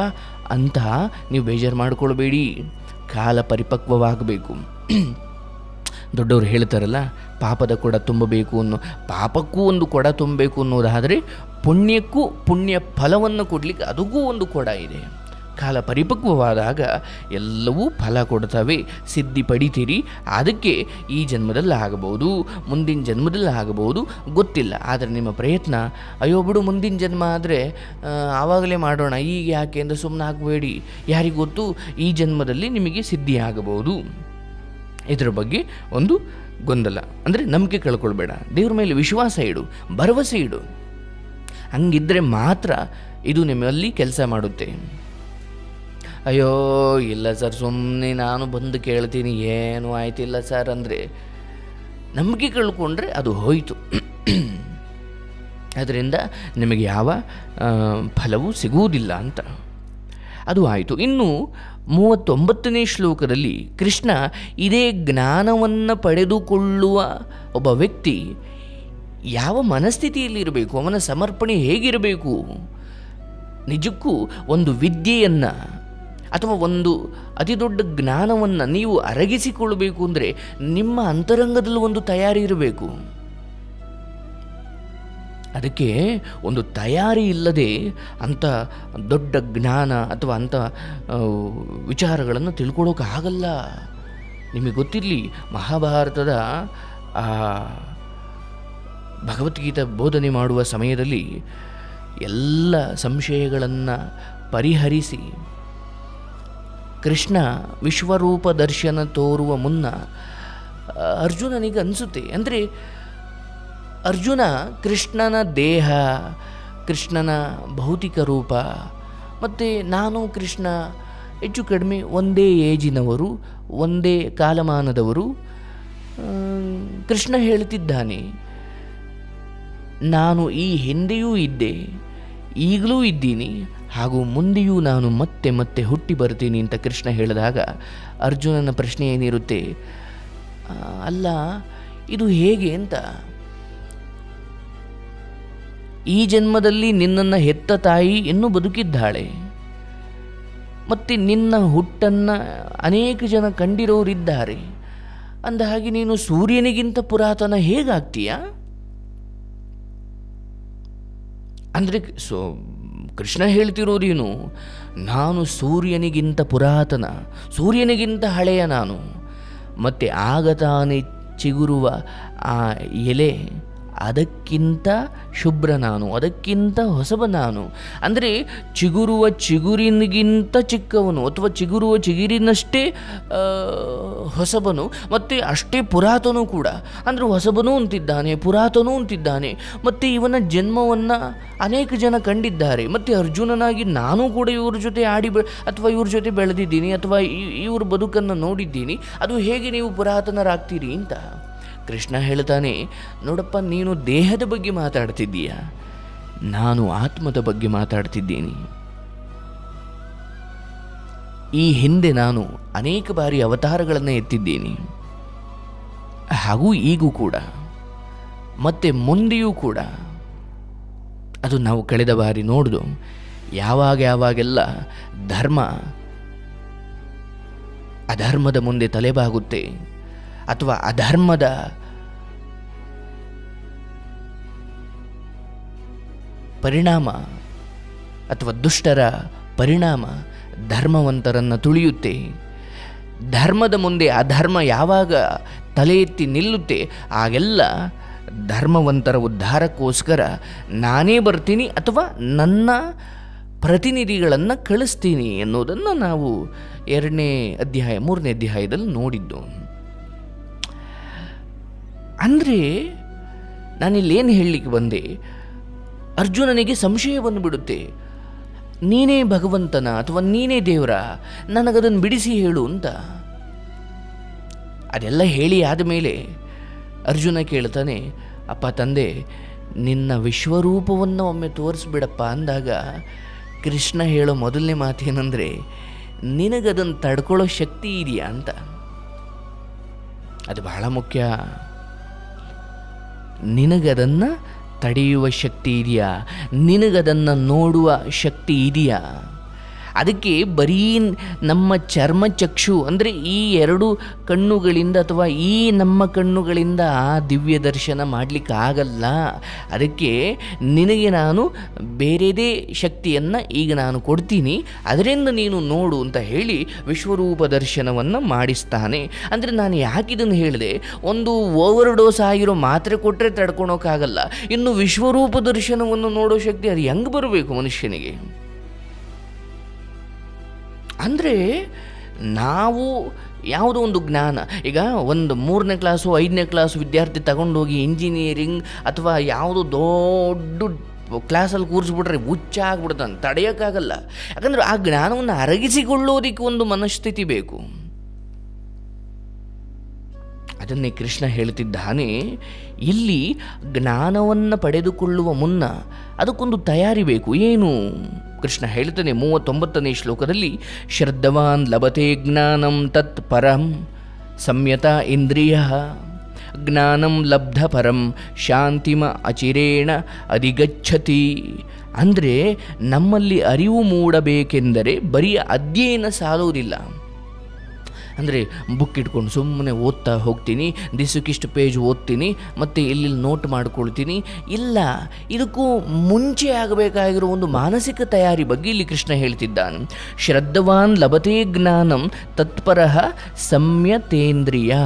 ಅಂತ ನೀವು ಬೇಜಾರು ಮಾಡಿಕೊಳ್ಬೇಡಿ ಕಾಲ ಪರಿಪಕ್ವವಾಗಬೇಕು ದೊಡ್ಡವರು ಹೇಳ್ತಾರಲ್ಲ ಪಾಪದ ಕೊಡ ತುಂಬಬೇಕು ಅನ್ನೋ ಪಾಪಕ್ಕೂ ಒಂದು ಕೊಡ ತುಂಬಬೇಕು ಅನ್ನೋದಾದರೆ ಪುಣ್ಯಕ್ಕೂ ಪುಣ್ಯ ಫಲವನ್ನು ಕೊಡಲಿಕ್ಕೆ ಅದಕ್ಕೂ ಒಂದು ಕೊಡ ಇದೆ ಕಾಲ ಪರಿಪಕ್ವವಾದಾಗ ಎಲ್ಲವೂ ಫಲ ಕೊಡ್ತವೆ ಸಿದ್ಧಿ ಪಡಿತೀರಿ ಅದಕ್ಕೆ ಈ ಜನ್ಮದಲ್ಲಿ ಆಗಬಹುದು ಮುಂದಿನ ಜನ್ಮದಲ್ಲಿ ಆಗಬಹುದು ಗೊತ್ತಿಲ್ಲ ಆದರೆ ನಿಮ್ಮ ಪ್ರಯತ್ನ ಅಯ್ಯೋ ಬಿಡು ಮುಂದಿನ ಜನ್ಮ ಆದರೆ ಆವಾಗಲೇ ಮಾಡೋಣ ಈಗ ಯಾಕೆ ಅಂತ ಸುಮ್ಮನೆ ಆಗಬೇಡಿ ಯಾರಿಗೂ ಗೊತ್ತು ಈ ಜನ್ಮದಲ್ಲಿ ನಿಮಗೆ ಸಿದ್ಧಿ ಆಗಬಹುದು ಇದರ ಬಗ್ಗೆ ಒಂದು ಗೊಂದಲ ಅಂದರೆ ನಂಬಿಕೆ ಕಳ್ಕೊಳ್ಬೇಡ ದೇವ್ರ ಮೇಲೆ ವಿಶ್ವಾಸ ಇಡು ಭರವಸೆ ಇಡು ಹಂಗಿದ್ರೆ ಮಾತ್ರ ಇದು ನಿಮ್ಮಲ್ಲಿ ಕೆಲಸ ಮಾಡುತ್ತೆ ಅಯ್ಯೋ ಇಲ್ಲ ಸರ್ ಸುಮ್ಮನೆ ನಾನು ಬಂದು ಕೇಳ್ತೀನಿ ಏನು ಆಯ್ತಿಲ್ಲ ಸರ್ ಅಂದರೆ ನಂಬಿಕೆ ಕಳ್ಕೊಂಡ್ರೆ ಅದು ಹೋಯಿತು ಅದರಿಂದ ನಿಮಗೆ ಯಾವ ಆ, ಫಲವೂ ಸಿಗುವುದಿಲ್ಲ ಅಂತ ಅದು ಆಯಿತು ಇನ್ನು ಮೂವತ್ತೊಂಬತ್ತನೇ ಶ್ಲೋಕದಲ್ಲಿ ಕೃಷ್ಣ ಇದೇ ಜ್ಞಾನವನ್ನು ಪಡೆದುಕೊಳ್ಳುವ ಒಬ್ಬ ವ್ಯಕ್ತಿ ಯಾವ ಮನಸ್ಥಿತಿಯಲ್ಲಿ ಇರಬೇಕು ಅವನ ಸಮರ್ಪಣೆ ಹೇಗಿರಬೇಕು ನಿಜಕ್ಕೂ ಒಂದು ವಿದ್ಯೆಯನ್ನು ಅಥವಾ ಒಂದು ಅತಿ ದೊಡ್ಡ ಜ್ಞಾನವನ್ನು ನೀವು ಅರಗಿಸಿಕೊಳ್ಳಬೇಕು ಅಂದರೆ ನಿಮ್ಮ ಅಂತರಂಗದಲ್ಲಿ ಒಂದು ತಯಾರಿ ಇರಬೇಕು ಅದಕ್ಕೆ ಒಂದು ತಯಾರಿ ಇಲ್ಲದೆ ಅಂಥ ದೊಡ್ಡ ಜ್ಞಾನ ಅಥವಾ ಅಂಥ ಆ, ವಿಚಾರಗಳನ್ನು ತಿಳ್ಕೊಳ್ಳೋಕ್ಕಾಗಲ್ಲ ನಿಮಗೆ ಗೊತ್ತಿರಲಿ ಮಹಾಭಾರತದ ಆ ಭಗವದ್ಗೀತಾ ಬೋಧನೆ ಮಾಡುವ ಸಮಯದಲ್ಲಿ ಎಲ್ಲ ಸಂಶಯಗಳನ್ನು ಪರಿಹರಿಸಿ ಕೃಷ್ಣ ವಿಶ್ವರೂಪ ದರ್ಶನ ತೋರುವ ಮುನ್ನ ಆ, ಅರ್ಜುನನಿಗೆ ಅನಿಸುತ್ತೆ ಅಂದರೆ ಅರ್ಜುನ ಕೃಷ್ಣನ ದೇಹ ಕೃಷ್ಣನ ಭೌತಿಕ ರೂಪ ಮತ್ತು ನಾನು ಕೃಷ್ಣ ಹೆಚ್ಚು ಕಡಿಮೆ ಒಂದೇ ಏಜಿನವರು ಒಂದೇ ಕಾಲಮಾನದವರು ಆ, ಕೃಷ್ಣ ಹೇಳ್ತಿದ್ದಾನೆ ನಾನು ಈ ಹಿಂದೆಯೂ ಇದ್ದೆ ಈಗಲೂ ಇದ್ದೀನಿ ಹಾಗೂ ಮುಂದೆಯೂ ನಾನು ಮತ್ತೆ ಮತ್ತೆ ಹುಟ್ಟಿ ಬರ್ತೀನಿ ಅಂತ ಕೃಷ್ಣ ಹೇಳಿದಾಗ ಅರ್ಜುನನ ಪ್ರಶ್ನೆ ಏನಿರುತ್ತೆ ಆ, ಅಲ್ಲ ಇದು ಹೇಗೆ ಅಂತ ಈ ಜನ್ಮದಲ್ಲಿ ನಿನ್ನನ್ನು ಹೆತ್ತ ತಾಯಿ ಇನ್ನೂ ಬದುಕಿದ್ದಾಳೆ ಮತ್ತು ನಿನ್ನ ಹುಟ್ಟನ್ನು ಅನೇಕ ಜನ ಕಂಡಿರೋರಿದ್ದಾರೆ ಅಂದ ಹಾಗೆ ನೀನು ಸೂರ್ಯನಿಗಿಂತ ಪುರಾತನ ಹೇಗಾಗ್ತೀಯಾ ಅಂದರೆ ಸೊ ಕೃಷ್ಣ ಹೇಳ್ತಿರೋದೇನು ನಾನು ಸೂರ್ಯನಿಗಿಂತ ಪುರಾತನ ಸೂರ್ಯನಿಗಿಂತ ಹಳೆಯ ನಾನು ಮತ್ತು ಆಗ ತಾನೇ ಚಿಗುರುವ ಆ ಎಲೆ ಅದಕ್ಕಿಂತ ಶುಭ್ರ ನಾನು ಅದಕ್ಕಿಂತ ಹೊಸಬ ನಾನು ಅಂದರೆ ಚಿಗುರುವ ಚಿಗುರಿನಿಗಿಂತ ಚಿಕ್ಕವನು ಅಥವಾ ಚಿಗುರುವ ಚಿಗುರಿನಷ್ಟೇ ಆ, ಹೊಸಬನು ಮತ್ತು ಅಷ್ಟೇ ಪುರಾತನೂ ಕೂಡ ಅಂದರೆ ಹೊಸಬನೂ ಅಂತಿದ್ದಾನೆ ಪುರಾತನೂ ಅಂತಿದ್ದಾನೆ ಮತ್ತು ಇವನ ಜನ್ಮವನ್ನು ಅನೇಕ ಜನ ಕಂಡಿದ್ದಾರೆ ಮತ್ತು ಅರ್ಜುನನಾಗಿ ನಾನು ಕೂಡ ಇವ್ರ ಜೊತೆ ಆಡಿ ಬೆ ಅಥವಾ ಇವ್ರ ಜೊತೆ ಬೆಳೆದಿದ್ದೀನಿ ಅಥವಾ ಇ- ಇವ್ರ ಬದುಕನ್ನು ನೋಡಿದ್ದೀನಿ ಅದು ಹೇಗೆ ನೀವು ಪುರಾತನರಾಗ್ತೀರಿ ಅಂತ ಕೃಷ್ಣ ಹೇಳ್ತಾನೆ ನೋಡಪ್ಪ ನೀನು ದೇಹದ ಬಗ್ಗೆ ಮಾತಾಡ್ತಿದ್ದೀಯ ನಾನು ಆತ್ಮದ ಬಗ್ಗೆ ಮಾತಾಡ್ತಿದ್ದೀನಿ ಈ ಹಿಂದೆ ನಾನು ಅನೇಕ ಬಾರಿ ಅವತಾರಗಳನ್ನು ಎತ್ತಿದ್ದೀನಿ ಹಾಗೂ ಈಗೂ ಕೂಡ ಮತ್ತೆ ಮುಂದೆಯೂ ಕೂಡ ಅದು ನಾವು ಕಳೆದ ಬಾರಿ ನೋಡಿದು ಯಾವಾಗ ಯಾವಾಗೆಲ್ಲ ಧರ್ಮ ಅಧರ್ಮದ ಮುಂದೆ ತಲೆಬಾಗುತ್ತೆ ಅಥವಾ ಅಧರ್ಮದ ಪರಿಣಾಮ ಅಥವಾ ದುಷ್ಟರ ಪರಿಣಾಮ ಧರ್ಮವಂತರನ್ನು ತುಳಿಯುತ್ತೆ ಧರ್ಮದ ಮುಂದೆ ಅಧರ್ಮ ಯಾವಾಗ ತಲೆ ಎತ್ತಿ ನಿಲ್ಲುತ್ತೆ ಆಗೆಲ್ಲ ಧರ್ಮವಂತರ ಉದ್ಧಾರಕ್ಕೋಸ್ಕರ ನಾನೇ ಬರ್ತೀನಿ ಅಥವಾ ನನ್ನ ಪ್ರತಿನಿಧಿಗಳನ್ನು ಕಳಿಸ್ತೀನಿ ಎನ್ನುವುದನ್ನು ನಾವು ಎರಡನೇ ಅಧ್ಯಾಯ ಮೂರನೇ ಅಧ್ಯಾಯದಲ್ಲಿ ನೋಡಿದ್ದು ಅಂದರೆ ನಾನಿಲ್ಲೇನು ಹೇಳಲಿಕ್ಕೆ ಬಂದೆ ಅರ್ಜುನನಿಗೆ ಸಂಶಯ ಬಂದುಬಿಡುತ್ತೆ ನೀನೇ ಭಗವಂತನ ಅಥವಾ ನೀನೇ ದೇವರ ನನಗದನ್ನು ಬಿಡಿಸಿ ಹೇಳು ಅಂತ ಅದೆಲ್ಲ ಹೇಳಿ ಆದಮೇಲೆ ಅರ್ಜುನ ಕೇಳ್ತಾನೆ ಅಪ್ಪ ತಂದೆ ನಿನ್ನ ವಿಶ್ವರೂಪವನ್ನು ಒಮ್ಮೆ ತೋರಿಸ್ಬಿಡಪ್ಪ ಅಂದಾಗ ಕೃಷ್ಣ ಹೇಳೋ ಮೊದಲನೇ ಮಾತೇನೆಂದರೆ ನಿನಗದನ್ನು ತಡ್ಕೊಳ್ಳೋ ಶಕ್ತಿ ಇದೆಯಾ ಅಂತ ಅದು ಬಹಳ ಮುಖ್ಯ ನಿನಗದನ್ನು ತಡೆಯುವ ಶಕ್ತಿ ಇದೆಯಾ ನಿನಗದನ್ನು ನೋಡುವ ಶಕ್ತಿ ಇದೆಯಾ ಅದಕ್ಕೆ ಬರೀ ನಮ್ಮ ಚರ್ಮಚಕ್ಷು ಅಂದರೆ ಈ ಎರಡು ಕಣ್ಣುಗಳಿಂದ ಅಥವಾ ಈ ನಮ್ಮ ಕಣ್ಣುಗಳಿಂದ ಆ ದಿವ್ಯ ದರ್ಶನ ಮಾಡಲಿಕ್ಕಾಗಲ್ಲ ಅದಕ್ಕೆ ನಿನಗೆ ನಾನು ಬೇರೆದೇ ಶಕ್ತಿಯನ್ನು ಈಗ ನಾನು ಕೊಡ್ತೀನಿ ಅದರಿಂದ ನೀನು ನೋಡು ಅಂತ ಹೇಳಿ ವಿಶ್ವರೂಪ ದರ್ಶನವನ್ನು ಮಾಡಿಸ್ತಾನೆ ಅಂದರೆ ನಾನು ಯಾಕಿದನ್ನು ಹೇಳಿದೆ ಒಂದು ಓವರ್ ಡೋಸ್ ಆಗಿರೋ ಮಾತ್ರೆ ಕೊಟ್ಟರೆ ತಡ್ಕೊಳೋಕ್ಕಾಗಲ್ಲ ಇನ್ನು ವಿಶ್ವರೂಪ ದರ್ಶನವನ್ನು ನೋಡೋ ಶಕ್ತಿ ಅದು ಹೆಂಗೆ ಬರಬೇಕು ಮನುಷ್ಯನಿಗೆ ಅಂದರೆ ನಾವು ಯಾವುದೋ ಒಂದು ಜ್ಞಾನ ಈಗ ಒಂದು ಮೂರನೇ ಕ್ಲಾಸು ಐದನೇ ಕ್ಲಾಸು ವಿದ್ಯಾರ್ಥಿ ತಗೊಂಡೋಗಿ ಇಂಜಿನಿಯರಿಂಗ್ ಅಥವಾ ಯಾವುದೋ ದೊಡ್ಡ ಕ್ಲಾಸಲ್ಲಿ ಕೂರಿಸ್ಬಿಟ್ರೆ ಹುಚ್ಚ ಆಗ್ಬಿಡ್ತಾನೆ ತಡೆಯೋಕ್ಕಾಗಲ್ಲ ಯಾಕಂದ್ರೆ ಆ ಜ್ಞಾನವನ್ನು ಅರಗಿಸಿಕೊಳ್ಳೋದಕ್ಕೆ ಒಂದು ಮನಸ್ಥಿತಿ ಬೇಕು ಅದನ್ನೇ ಕೃಷ್ಣ ಹೇಳ್ತಿದ್ದಾನೆ ಇಲ್ಲಿ ಜ್ಞಾನವನ್ನು ಪಡೆದುಕೊಳ್ಳುವ ಮುನ್ನ ಅದಕ್ಕೊಂದು ತಯಾರಿ ಬೇಕು ಏನು ಕೃಷ್ಣ ಹೇಳ್ತಾನೆ ಮೂವತ್ತೊಂಬತ್ತನೇ ಶ್ಲೋಕದಲ್ಲಿ ಶ್ರದ್ಧವಾನ್ ಲಭತೆ ಜ್ಞಾನಂ ತತ್ ಪರಂ ಸಂಯತ ಇಂದ್ರಿಯ ಜ್ಞಾನಂ ಲಬ್ಧ ಪರಂ ಶಾಂತಿಮ ಅಚಿರೇಣ ಅಧಿಗಚ್ಚತಿ ಅಂದರೆ ನಮ್ಮಲ್ಲಿ ಅರಿವು ಮೂಡಬೇಕೆಂದರೆ ಬರೀ ಅಧ್ಯಯನ ಸಾಲುವುದಿಲ್ಲ ಅಂದರೆ ಬುಕ್ ಇಟ್ಕೊಂಡು ಸುಮ್ಮನೆ ಓದ್ತಾ ಹೋಗ್ತೀನಿ ದಿಸಕ್ಕಿಷ್ಟು ಪೇಜ್ ಓದ್ತೀನಿ ಮತ್ತು ಇಲ್ಲಿ ನೋಟ್ ಮಾಡ್ಕೊಳ್ತೀನಿ ಇಲ್ಲ ಇದಕ್ಕೂ ಮುಂಚೆ ಆಗಬೇಕಾಗಿರೋ ಒಂದು ಮಾನಸಿಕ ತಯಾರಿ ಬಗ್ಗೆ ಇಲ್ಲಿ ಕೃಷ್ಣ ಹೇಳ್ತಿದ್ದಾನೆ ಶ್ರದ್ಧವಾನ್ ಲಭತೆ ಜ್ಞಾನಂ ತತ್ಪರ ಸಂಯತೇಂದ್ರಿಯ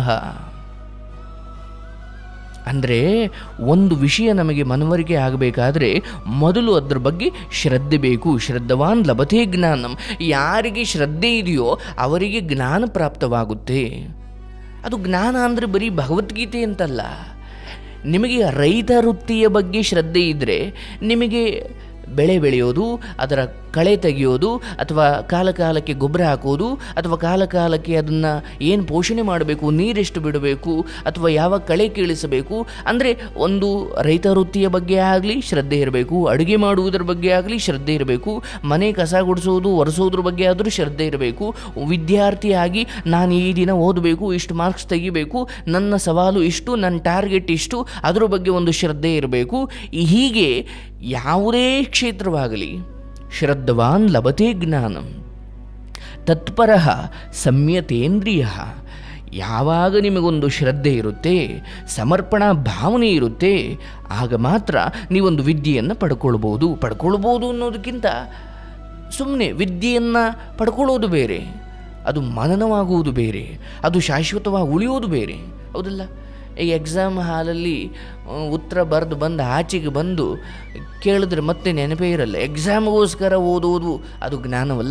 ಅಂದರೆ ಒಂದು ವಿಷಯ ನಮಗೆ ಮನವರಿಕೆ ಆಗಬೇಕಾದ್ರೆ ಮೊದಲು ಅದರ ಬಗ್ಗೆ ಶ್ರದ್ಧೆ ಬೇಕು ಶ್ರದ್ಧವಾನ್ ಲಭತೆ ಜ್ಞಾನಂ ಯಾರಿಗೆ ಶ್ರದ್ಧೆ ಇದೆಯೋ ಅವರಿಗೆ ಜ್ಞಾನ ಪ್ರಾಪ್ತವಾಗುತ್ತೆ ಅದು ಜ್ಞಾನ ಅಂದರೆ ಬರೀ ಭಗವದ್ಗೀತೆ ಅಂತಲ್ಲ ನಿಮಗೆ ರೈತ ವೃತ್ತಿಯ ಬಗ್ಗೆ ಶ್ರದ್ಧೆ ಇದ್ದರೆ ನಿಮಗೆ ಬೆಳೆ ಬೆಳೆಯೋದು ಅದರ ಕಳೆ ತೆಗೆಯೋದು ಅಥವಾ ಕಾಲ ಕಾಲಕ್ಕೆ ಗೊಬ್ಬರ ಹಾಕೋದು ಅಥವಾ ಕಾಲ ಕಾಲಕ್ಕೆ ಅದನ್ನು ಏನು ಪೋಷಣೆ ಮಾಡಬೇಕು ನೀರೆಷ್ಟು ಬಿಡಬೇಕು ಅಥವಾ ಯಾವ ಕಳೆ ಕೀಳಿಸಬೇಕು ಅಂದರೆ ಒಂದು ರೈತ ವೃತ್ತಿಯ ಬಗ್ಗೆ ಆಗಲಿ ಶ್ರದ್ಧೆ ಇರಬೇಕು ಅಡುಗೆ ಮಾಡುವುದರ ಬಗ್ಗೆ ಆಗಲಿ ಶ್ರದ್ಧೆ ಇರಬೇಕು ಮನೆ ಕಸ ಗುಡಿಸೋದು ಒರೆಸೋದ್ರ ಬಗ್ಗೆ ಆದರೂ ಶ್ರದ್ಧೆ ಇರಬೇಕು ವಿದ್ಯಾರ್ಥಿಯಾಗಿ ನಾನು ಈ ದಿನ ಓದಬೇಕು ಇಷ್ಟು ಮಾರ್ಕ್ಸ್ ತೆಗಿಬೇಕು ನನ್ನ ಸವಾಲು ಇಷ್ಟು ನನ್ನ ಟಾರ್ಗೆಟ್ ಇಷ್ಟು ಅದರ ಬಗ್ಗೆ ಒಂದು ಶ್ರದ್ಧೆ ಇರಬೇಕು ಹೀಗೆ ಯಾವುದೇ ಕ್ಷೇತ್ರವಾಗಲಿ ಶ್ರದ್ಧವಾನ್ ಲಭತೆ ಜ್ಞಾನಂ ತತ್ಪರ ಸಂಯತೇಂದ್ರಿಯ ಯಾವಾಗ ನಿಮಗೊಂದು ಶ್ರದ್ಧೆ ಇರುತ್ತೆ ಸಮರ್ಪಣಾ ಭಾವನೆ ಇರುತ್ತೆ ಆಗ ಮಾತ್ರ ನೀವೊಂದು ವಿದ್ಯೆಯನ್ನು ಪಡ್ಕೊಳ್ಬೋದು ಪಡ್ಕೊಳ್ಬೋದು ಅನ್ನೋದಕ್ಕಿಂತ ಸುಮ್ಮನೆ ವಿದ್ಯೆಯನ್ನು ಪಡ್ಕೊಳ್ಳೋದು ಬೇರೆ ಅದು ಮನನವಾಗುವುದು ಬೇರೆ ಅದು ಶಾಶ್ವತವಾಗಿ ಉಳಿಯೋದು ಬೇರೆ ಹೌದಲ್ಲ ಈ ಎಕ್ಸಾಮ್ ಹಾಲಲ್ಲಿ ಆ, ಉತ್ತರ ಬರೆದು ಬಂದು ಆಚೆಗೆ ಬಂದು ಕೇಳಿದ್ರೆ ಮತ್ತೆ ನೆನಪೇ ಇರಲ್ಲ ಎಕ್ಸಾಮ್ಗೋಸ್ಕರ ಓದೋದು ಅದು ಜ್ಞಾನವಲ್ಲ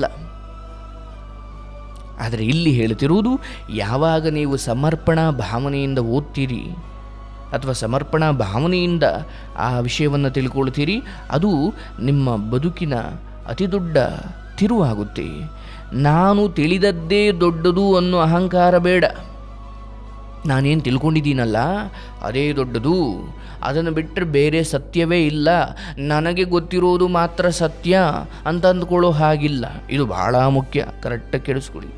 ಆದರೆ ಇಲ್ಲಿ ಹೇಳ್ತಿರುವುದು ಯಾವಾಗ ನೀವು ಸಮರ್ಪಣಾ ಭಾವನೆಯಿಂದ ಓದ್ತೀರಿ ಅಥವಾ ಸಮರ್ಪಣಾ ಭಾವನೆಯಿಂದ ಆ ವಿಷಯವನ್ನು ತಿಳ್ಕೊಳ್ತೀರಿ ಅದು ನಿಮ್ಮ ಬದುಕಿನ ಅತಿ ದೊಡ್ಡ ತಿರುವಾಗುತ್ತೆ ನಾನು ತಿಳಿದದ್ದೇ ದೊಡ್ಡದು ಅನ್ನೋ ಅಹಂಕಾರ ಬೇಡ ನಾನೇನು ತಿಳ್ಕೊಂಡಿದ್ದೀನಲ್ಲ ಅದೇ ದೊಡ್ಡದು ಅದನ್ನು ಬಿಟ್ಟರೆ ಬೇರೆ ಸತ್ಯವೇ ಇಲ್ಲ ನನಗೆ ಗೊತ್ತಿರೋದು ಮಾತ್ರ ಸತ್ಯ ಅಂತ ಅಂದ್ಕೊಳ್ಳೋ ಹಾಗಿಲ್ಲ ಇದು ಭಾಳ ಮುಖ್ಯ ಕರೆಕ್ಟಾಗಿ ಕೇಳಿಸ್ಕೊಳ್ಳಿ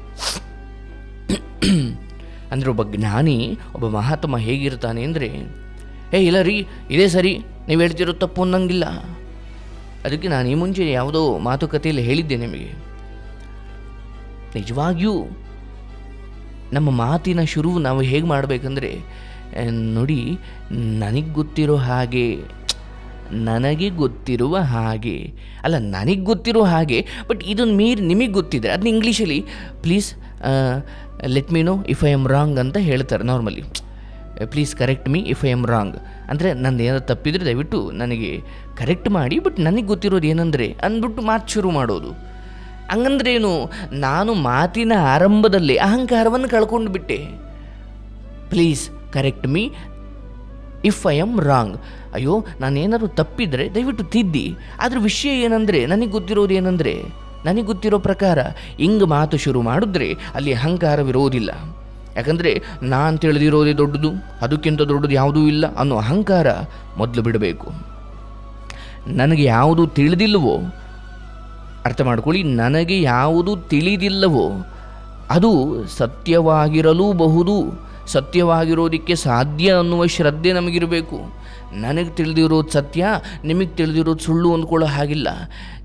ಅಂದರೆ ಒಬ್ಬ ಜ್ಞಾನಿ ಒಬ್ಬ ಮಹಾತ್ಮ ಹೇಗಿರ್ತಾನೆ ಅಂದರೆ ಏ ಇಲ್ಲ ರೀ ಇದೇ ಸರಿ ನೀವು ಹೇಳ್ತಿರೋ ತಪ್ಪು ಅನ್ನಂಗಿಲ್ಲ ಅದಕ್ಕೆ ನಾನು ಈ ಮುಂಚೆ ಯಾವುದೋ ಮಾತುಕತೆಯಲ್ಲಿ ಹೇಳಿದ್ದೆ ನಿಮಗೆ ನಿಜವಾಗಿಯೂ ನಮ್ಮ ಮಾತಿನ ಶುರು ನಾವು ಹೇಗೆ ಮಾಡಬೇಕಂದ್ರೆ ಆ, ನೋಡಿ ನನಗೆ ಗೊತ್ತಿರೋ ಹಾಗೆ ನನಗೆ ಗೊತ್ತಿರುವ ಹಾಗೆ ಅಲ್ಲ ನನಗೆ ಗೊತ್ತಿರೋ ಹಾಗೆ ಬಟ್ ಇದನ್ನು ಮೀರಿ ನಿಮಗೆ ಗೊತ್ತಿದೆ ಅದನ್ನ ಇಂಗ್ಲೀಷಲ್ಲಿ please let me know if I am wrong ಅಂತ ಹೇಳ್ತಾರೆ normally please correct me if I am wrong ಅಂದರೆ ನಂದು ಏನಾದ್ರು ತಪ್ಪಿದರೆ ದಯವಿಟ್ಟು ನನಗೆ ಕರೆಕ್ಟ್ ಮಾಡಿ ಬಟ್ ನನಗೆ ಗೊತ್ತಿರೋದು ಏನಂದರೆ ಅಂದ್ಬಿಟ್ಟು ಮಾತು ಶುರು ಮಾಡೋದು ಹಂಗಂದ್ರೇನು ನಾನು ಮಾತಿನ ಆರಂಭದಲ್ಲಿ ಅಹಂಕಾರವನ್ನು ಕಳ್ಕೊಂಡು ಬಿಟ್ಟೆ please correct me if I am wrong ಅಯ್ಯೋ ನಾನೇನಾದ್ರು ತಪ್ಪಿದರೆ ದಯವಿಟ್ಟು ತಿದ್ದಿ ಆದರೆ ವಿಷಯ ಏನಂದರೆ ನನಗೆ ಗೊತ್ತಿರೋದು ಏನಂದರೆ ನನಗೆ ಗೊತ್ತಿರೋ ಪ್ರಕಾರ ಹಿಂಗೆ ಮಾತು ಶುರು ಮಾಡಿದ್ರೆ ಅಲ್ಲಿ ಅಹಂಕಾರವಿರೋದಿಲ್ಲ ಯಾಕಂದರೆ ನಾನು ತಿಳಿದಿರೋದೇ ದೊಡ್ಡದು ಅದಕ್ಕಿಂತ ದೊಡ್ಡದು ಯಾವುದೂ ಇಲ್ಲ ಅನ್ನೋ ಅಹಂಕಾರ ಮೊದಲು ಬಿಡಬೇಕು ನನಗೆ ಯಾವುದು ತಿಳಿದಿಲ್ಲವೋ ಅರ್ಥ ಮಾಡ್ಕೊಳ್ಳಿ ನನಗೆ ಯಾವುದು ತಿಳಿದಿಲ್ಲವೋ ಅದು ಸತ್ಯವಾಗಿರಲೂಬಹುದು ಸತ್ಯವಾಗಿರೋದಕ್ಕೆ ಸಾಧ್ಯ ಅನ್ನುವ ಶ್ರದ್ಧೆ ನಮಗಿರಬೇಕು ನನಗೆ ತಿಳಿದಿರೋದು ಸತ್ಯ ನಿಮಗೆ ತಿಳಿದಿರೋದು ಸುಳ್ಳು ಅಂದ್ಕೊಳ್ಳೋ ಹಾಗಿಲ್ಲ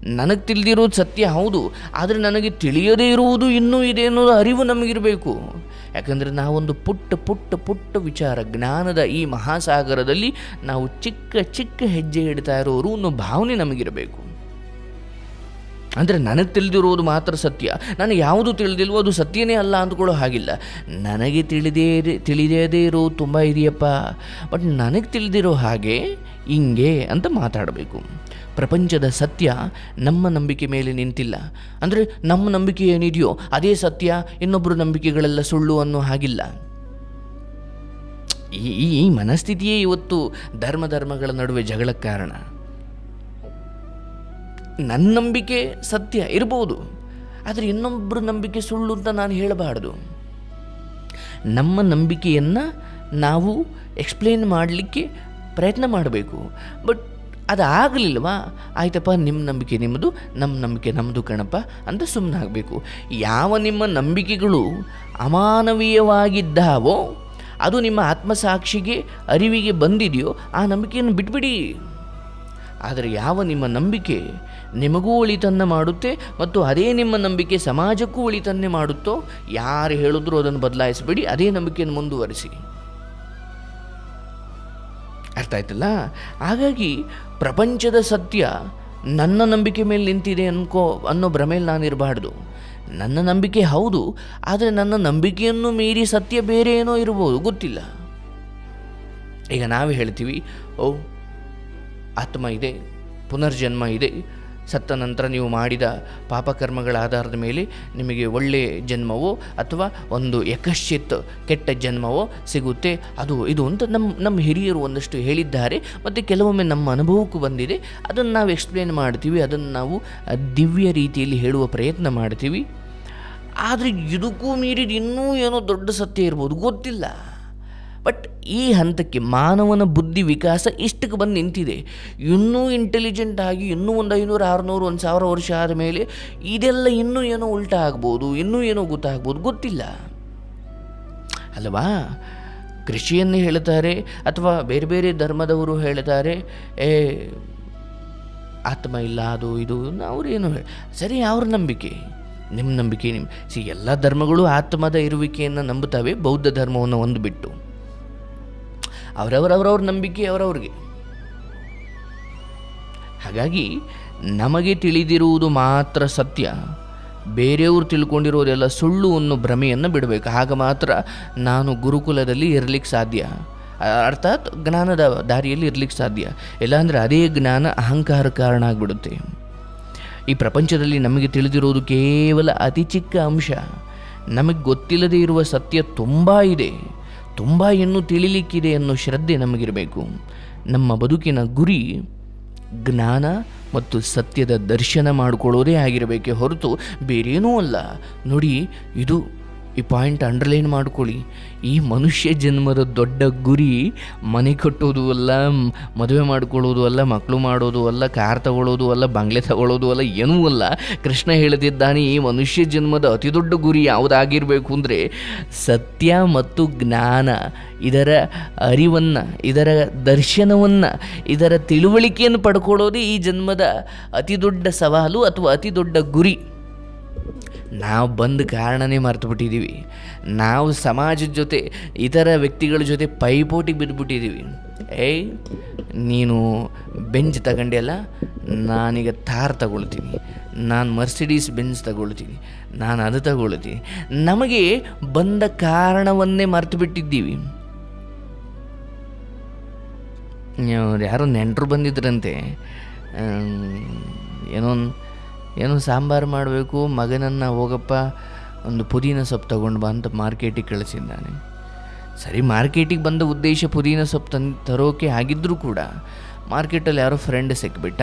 ನನಗೆ ತಿಳಿದಿರೋದು ಸತ್ಯ ಹೌದು ಆದರೆ ನನಗೆ ತಿಳಿಯದೇ ಇರುವುದು ಇನ್ನೂ ಇದೆ ಅನ್ನೋದು ಅರಿವು ನಮಗಿರಬೇಕು ಯಾಕಂದರೆ ನಾವೊಂದು ಪುಟ್ಟ ಪುಟ್ಟ ಪುಟ್ಟ ವಿಚಾರ ಜ್ಞಾನದ ಈ ಮಹಾಸಾಗರದಲ್ಲಿ ನಾವು ಚಿಕ್ಕ ಚಿಕ್ಕ ಹೆಜ್ಜೆ ಇಡ್ತಾ ಇರೋರು ಅನ್ನೋ ಭಾವನೆ ನಮಗಿರಬೇಕು ಅಂದರೆ ನನಗೆ ತಿಳಿದಿರುವುದು ಮಾತ್ರ ಸತ್ಯ ನನಗೆ ಯಾವುದು ತಿಳಿದಿಲ್ವೋ ಅದು ಸತ್ಯನೇ ಅಲ್ಲ ಅಂದ್ಕೊಳ್ಳೋ ಹಾಗಿಲ್ಲ ನನಗೆ ತಿಳಿದೇ ತಿಳಿಯದೇ ಇರೋದು ತುಂಬ ಇದೆಯಪ್ಪ ಬಟ್ ನನಗೆ ತಿಳಿದಿರೋ ಹಾಗೆ ಹಿಂಗೆ ಅಂತ ಮಾತಾಡಬೇಕು ಪ್ರಪಂಚದ ಸತ್ಯ ನಮ್ಮ ನಂಬಿಕೆ ಮೇಲೆ ನಿಂತಿಲ್ಲ ಅಂದರೆ ನಮ್ಮ ನಂಬಿಕೆ ಏನಿದೆಯೋ ಅದೇ ಸತ್ಯ ಇನ್ನೊಬ್ಬರು ನಂಬಿಕೆಗಳೆಲ್ಲ ಸುಳ್ಳು ಅನ್ನೋ ಹಾಗಿಲ್ಲ ಈ ಈ ಈ ಮನಸ್ಥಿತಿಯೇ ಇವತ್ತು ಧರ್ಮ ಧರ್ಮಗಳ ನಡುವೆ ಜಗಳಕ್ಕೆ ಕಾರಣ ನನ್ನ ನಂಬಿಕೆ ಸತ್ಯ ಇರ್ಬೋದು ಆದರೆ ಇನ್ನೊಬ್ಬರ ನಂಬಿಕೆ ಸುಳ್ಳು ಅಂತ ನಾನು ಹೇಳಬಾರ್ದು ನಮ್ಮ ನಂಬಿಕೆಯನ್ನು ನಾವು ಎಕ್ಸ್ಪ್ಲೇನ್ ಮಾಡಲಿಕ್ಕೆ ಪ್ರಯತ್ನ ಮಾಡಬೇಕು ಬಟ್ ಅದಾಗಲಿಲ್ವಾ ಆಯ್ತಪ್ಪ ನಿಮ್ಮ ನಂಬಿಕೆ ನಿಮ್ಮದು ನಮ್ಮ ನಂಬಿಕೆ ನಮ್ಮದು ಕಣಪ್ಪ ಅಂತ ಸುಮ್ಮನಾಗಬೇಕು ಯಾವ ನಿಮ್ಮ ನಂಬಿಕೆಗಳು ಅಮಾನವೀಯವಾಗಿದ್ದಾವೋ ಅದು ನಿಮ್ಮ ಆತ್ಮಸಾಕ್ಷಿಗೆ ಅರಿವಿಗೆ ಬಂದಿದೆಯೋ ಆ ನಂಬಿಕೆಯನ್ನು ಬಿಟ್ಬಿಡಿ ಆದರೆ ಯಾವ ನಿಮ್ಮ ನಂಬಿಕೆ ನಿಮಗೂ ಒಳಿತನ್ನು ಮಾಡುತ್ತೆ ಮತ್ತು ಅದೇ ನಿಮ್ಮ ನಂಬಿಕೆ ಸಮಾಜಕ್ಕೂ ಒಳಿತನ್ನೇ ಮಾಡುತ್ತೋ ಯಾರು ಹೇಳಿದ್ರೂ ಅದನ್ನು ಬದಲಾಯಿಸಬೇಡಿ ಅದೇ ನಂಬಿಕೆಯನ್ನು ಮುಂದುವರಿಸಿ ಅರ್ಥ ಆಯ್ತಲ್ಲ ಹಾಗಾಗಿ ಪ್ರಪಂಚದ ಸತ್ಯ ನನ್ನ ನಂಬಿಕೆ ಮೇಲೆ ನಿಂತಿದೆ ಅನ್ಕೋ ಅನ್ನೋ ಭ್ರಮೇಲಿ ನಾನಿರಬಾರ್ದು ನನ್ನ ನಂಬಿಕೆ ಹೌದು ಆದರೆ ನನ್ನ ನಂಬಿಕೆಯನ್ನು ಮೀರಿ ಸತ್ಯ ಬೇರೆ ಏನೋ ಇರ್ಬೋದು ಗೊತ್ತಿಲ್ಲ ಈಗ ನಾವೇ ಹೇಳ್ತೀವಿ ಓ ಆತ್ಮ ಇದೆ ಪುನರ್ಜನ್ಮ ಇದೆ ಸತ್ತ ನಂತರ ನೀವು ಮಾಡಿದ ಪಾಪಕರ್ಮಗಳ ಆಧಾರದ ಮೇಲೆ ನಿಮಗೆ ಒಳ್ಳೆಯ ಜನ್ಮವೋ ಅಥವಾ ಒಂದು ಯಕಶ್ಚಿತ್ ಕೆಟ್ಟ ಜನ್ಮವೋ ಸಿಗುತ್ತೆ ಅದು ಇದು ಅಂತ ನಮ್ಮ ನಮ್ಮ ಹಿರಿಯರು ಒಂದಷ್ಟು ಹೇಳಿದ್ದಾರೆ ಮತ್ತು ಕೆಲವೊಮ್ಮೆ ನಮ್ಮ ಅನುಭವಕ್ಕೂ ಬಂದಿದೆ ಅದನ್ನು ನಾವು ಎಕ್ಸ್ಪ್ಲೇನ್ ಮಾಡ್ತೀವಿ ಅದನ್ನು ನಾವು ಆ, ದಿವ್ಯ ರೀತಿಯಲ್ಲಿ ಹೇಳುವ ಪ್ರಯತ್ನ ಮಾಡ್ತೀವಿ ಆದರೆ ಇದಕ್ಕೂ ಮೀರಿದ ಇನ್ನೂ ಏನೋ ದೊಡ್ಡ ಸತ್ಯ ಇರ್ಬೋದು ಗೊತ್ತಿಲ್ಲ ಬಟ್ ಈ ಹಂತಕ್ಕೆ ಮಾನವನ ಬುದ್ಧಿ ವಿಕಾಸ ಇಷ್ಟಕ್ಕೆ ಬಂದು ನಿಂತಿದೆ ಇನ್ನೂ ಇಂಟೆಲಿಜೆಂಟ್ ಆಗಿ ಇನ್ನೂ ಒಂದು ಐನೂರು ಆರುನೂರು ಒಂದು ಸಾವಿರ ವರ್ಷ ಆದಮೇಲೆ ಇದೆಲ್ಲ ಇನ್ನೂ ಏನೋ ಉಲ್ಟಾ ಆಗ್ಬೋದು ಇನ್ನೂ ಏನೋ ಗೊತ್ತಾಗ್ಬೋದು ಗೊತ್ತಿಲ್ಲ ಅಲ್ವಾ ಕೃಷಿಯನ್ನೇ ಹೇಳ್ತಾರೆ ಅಥವಾ ಬೇರೆ ಬೇರೆ ಧರ್ಮದವರು ಹೇಳ್ತಾರೆ ಏ ಆತ್ಮ ಇಲ್ಲ ಅದು ಇದು ಅವರೇನು ಹೇಳಿ ಸರಿ ಅವ್ರ ನಂಬಿಕೆ ನಿಮ್ಮ ನಂಬಿಕೆ ನಿಮ್ಮ ಸಿ ಎಲ್ಲ ಧರ್ಮಗಳು ಆತ್ಮದ ಇರುವಿಕೆಯನ್ನು ನಂಬುತ್ತವೆ ಬೌದ್ಧ ಧರ್ಮವನ್ನು ಒಂದು ಬಿಟ್ಟು ಅವರವರವರವ್ರ ನಂಬಿಕೆ ಅವರವ್ರಿಗೆ ಹಾಗಾಗಿ ನಮಗೆ ತಿಳಿದಿರುವುದು ಮಾತ್ರ ಸತ್ಯ ಬೇರೆಯವರು ತಿಳ್ಕೊಂಡಿರೋದೆಲ್ಲ ಸುಳ್ಳು ಅನ್ನೋ ಭ್ರಮೆಯನ್ನು ಬಿಡಬೇಕು ಆಗ ಮಾತ್ರ ನಾನು ಗುರುಕುಲದಲ್ಲಿ ಇರಲಿಕ್ಕೆ ಸಾಧ್ಯ ಅ- ಅರ್ಥಾತ್ ಜ್ಞಾನದ ದಾರಿಯಲ್ಲಿ ಇರಲಿಕ್ಕೆ ಸಾಧ್ಯ ಇಲ್ಲಾಂದರೆ ಅದೇ ಜ್ಞಾನ ಅಹಂಕಾರ ಕಾರಣ ಆಗಿಬಿಡುತ್ತೆ ಈ ಪ್ರಪಂಚದಲ್ಲಿ ನಮಗೆ ತಿಳಿದಿರೋದು ಕೇವಲ ಅತಿ ಚಿಕ್ಕ ಅಂಶ ನಮಗೆ ಗೊತ್ತಿಲ್ಲದೆ ಇರುವ ಸತ್ಯ ತುಂಬ ಇದೆ ತುಂಬ ಇನ್ನೂ ತಿಳಿಲಿಕ್ಕಿದೆ ಅನ್ನೋ ಶ್ರದ್ಧೆ ನಮಗಿರಬೇಕು ನಮ್ಮ ಬದುಕಿನ ಗುರಿ ಜ್ಞಾನ ಮತ್ತು ಸತ್ಯದ ದರ್ಶನ ಮಾಡಿಕೊಳ್ಳೋದೇ ಆಗಿರಬೇಕೆ ಹೊರತು ಬೇರೇನೂ ಅಲ್ಲ ನೋಡಿ ಇದು ಈ ಪಾಯಿಂಟ್ ಅಂಡರ್ಲೈನ್ ಮಾಡ್ಕೊಳ್ಳಿ ಈ ಮನುಷ್ಯ ಜನ್ಮದ ದೊಡ್ಡ ಗುರಿ ಮನೆ ಕಟ್ಟೋದು ಅಲ್ಲ ಮ್- ಮದುವೆ ಮಾಡ್ಕೊಳ್ಳೋದು ಅಲ್ಲ ಮಕ್ಕಳು ಮಾಡೋದು ಅಲ್ಲ ಕಾರ್ ತಗೊಳ್ಳೋದು ಅಲ್ಲ ಬಂಗ್ಲೆ ತಗೊಳ್ಳೋದು ಅಲ್ಲ ಏನೂ ಅಲ್ಲ ಕೃಷ್ಣ ಹೇಳ್ತಿದ್ದಾನೆ ಈ ಮನುಷ್ಯ ಜನ್ಮದ ಅತಿ ದೊಡ್ಡ ಗುರಿ ಯಾವುದಾಗಿರಬೇಕು ಅಂದರೆ ಸತ್ಯ ಮತ್ತು ಜ್ಞಾನ ಇದರ ಅರಿವನ್ನು ಇದರ ದರ್ಶನವನ್ನು ಇದರ ತಿಳುವಳಿಕೆಯನ್ನು ಪಡ್ಕೊಳ್ಳೋದೇ ಈ ಜನ್ಮದ ಅತಿ ದೊಡ್ಡ ಸವಾಲು ಅಥವಾ ಅತಿ ದೊಡ್ಡ ಗುರಿ ನಾವು ಬಂದ ಕಾರಣನೇ ಮರ್ತು ಬಿಟ್ಟಿದ್ದೀವಿ ನಾವು ಸಮಾಜದ ಜೊತೆ ಇತರ ವ್ಯಕ್ತಿಗಳ ಜೊತೆ ಪೈಪೋಟಿಗೆ ಬಿದ್ದುಬಿಟ್ಟಿದ್ದೀವಿ ಏಯ್ ನೀನು ಬೆಂಚ್ ತಗೊಂಡೆಲ್ಲ ನಾನೀಗ ಥಾರ್ ತಗೊಳ್ತೀನಿ ನಾನು ಮರ್ಸಿಡೀಸ್ ಬೆಂಚ್ ತಗೊಳ್ತೀನಿ ನಾನು ಅದು ತಗೊಳ್ತೀನಿ ನಮಗೆ ಬಂದ ಕಾರಣವನ್ನೇ ಮರ್ತು ಬಿಟ್ಟಿದ್ದೀವಿ ಇವ್ರು ಯಾರೋ ನೆಂಟರು ಬಂದಿದ್ರಂತೆ ಆಮ್, ಏನೋ ಒಂದ್- ಏನೋ ಸಾಂಬಾರು ಮಾಡಬೇಕು ಮಗನನ್ನು ಹೋಗಪ್ಪ ಒಂದು ಪುದೀನ ಸೊಪ್ಪು ತಗೊಂಡು ಬಾ ಅಂತ ಮಾರ್ಕೆಟಿಗೆ ಕಳಿಸಿದ್ದಾನೆ ಸರಿ ಮಾರ್ಕೆಟಿಗೆ ಬಂದ ಉದ್ದೇಶ ಪುದೀನ ಸೊಪ್ಪು ತಂದು ತರೋಕೆ ಆಗಿದ್ದರೂ ಕೂಡ ಮಾರ್ಕೆಟಲ್ಲಿ ಯಾರೋ ಫ್ರೆಂಡ್ ಸಿಕ್ಬಿಟ್ಟ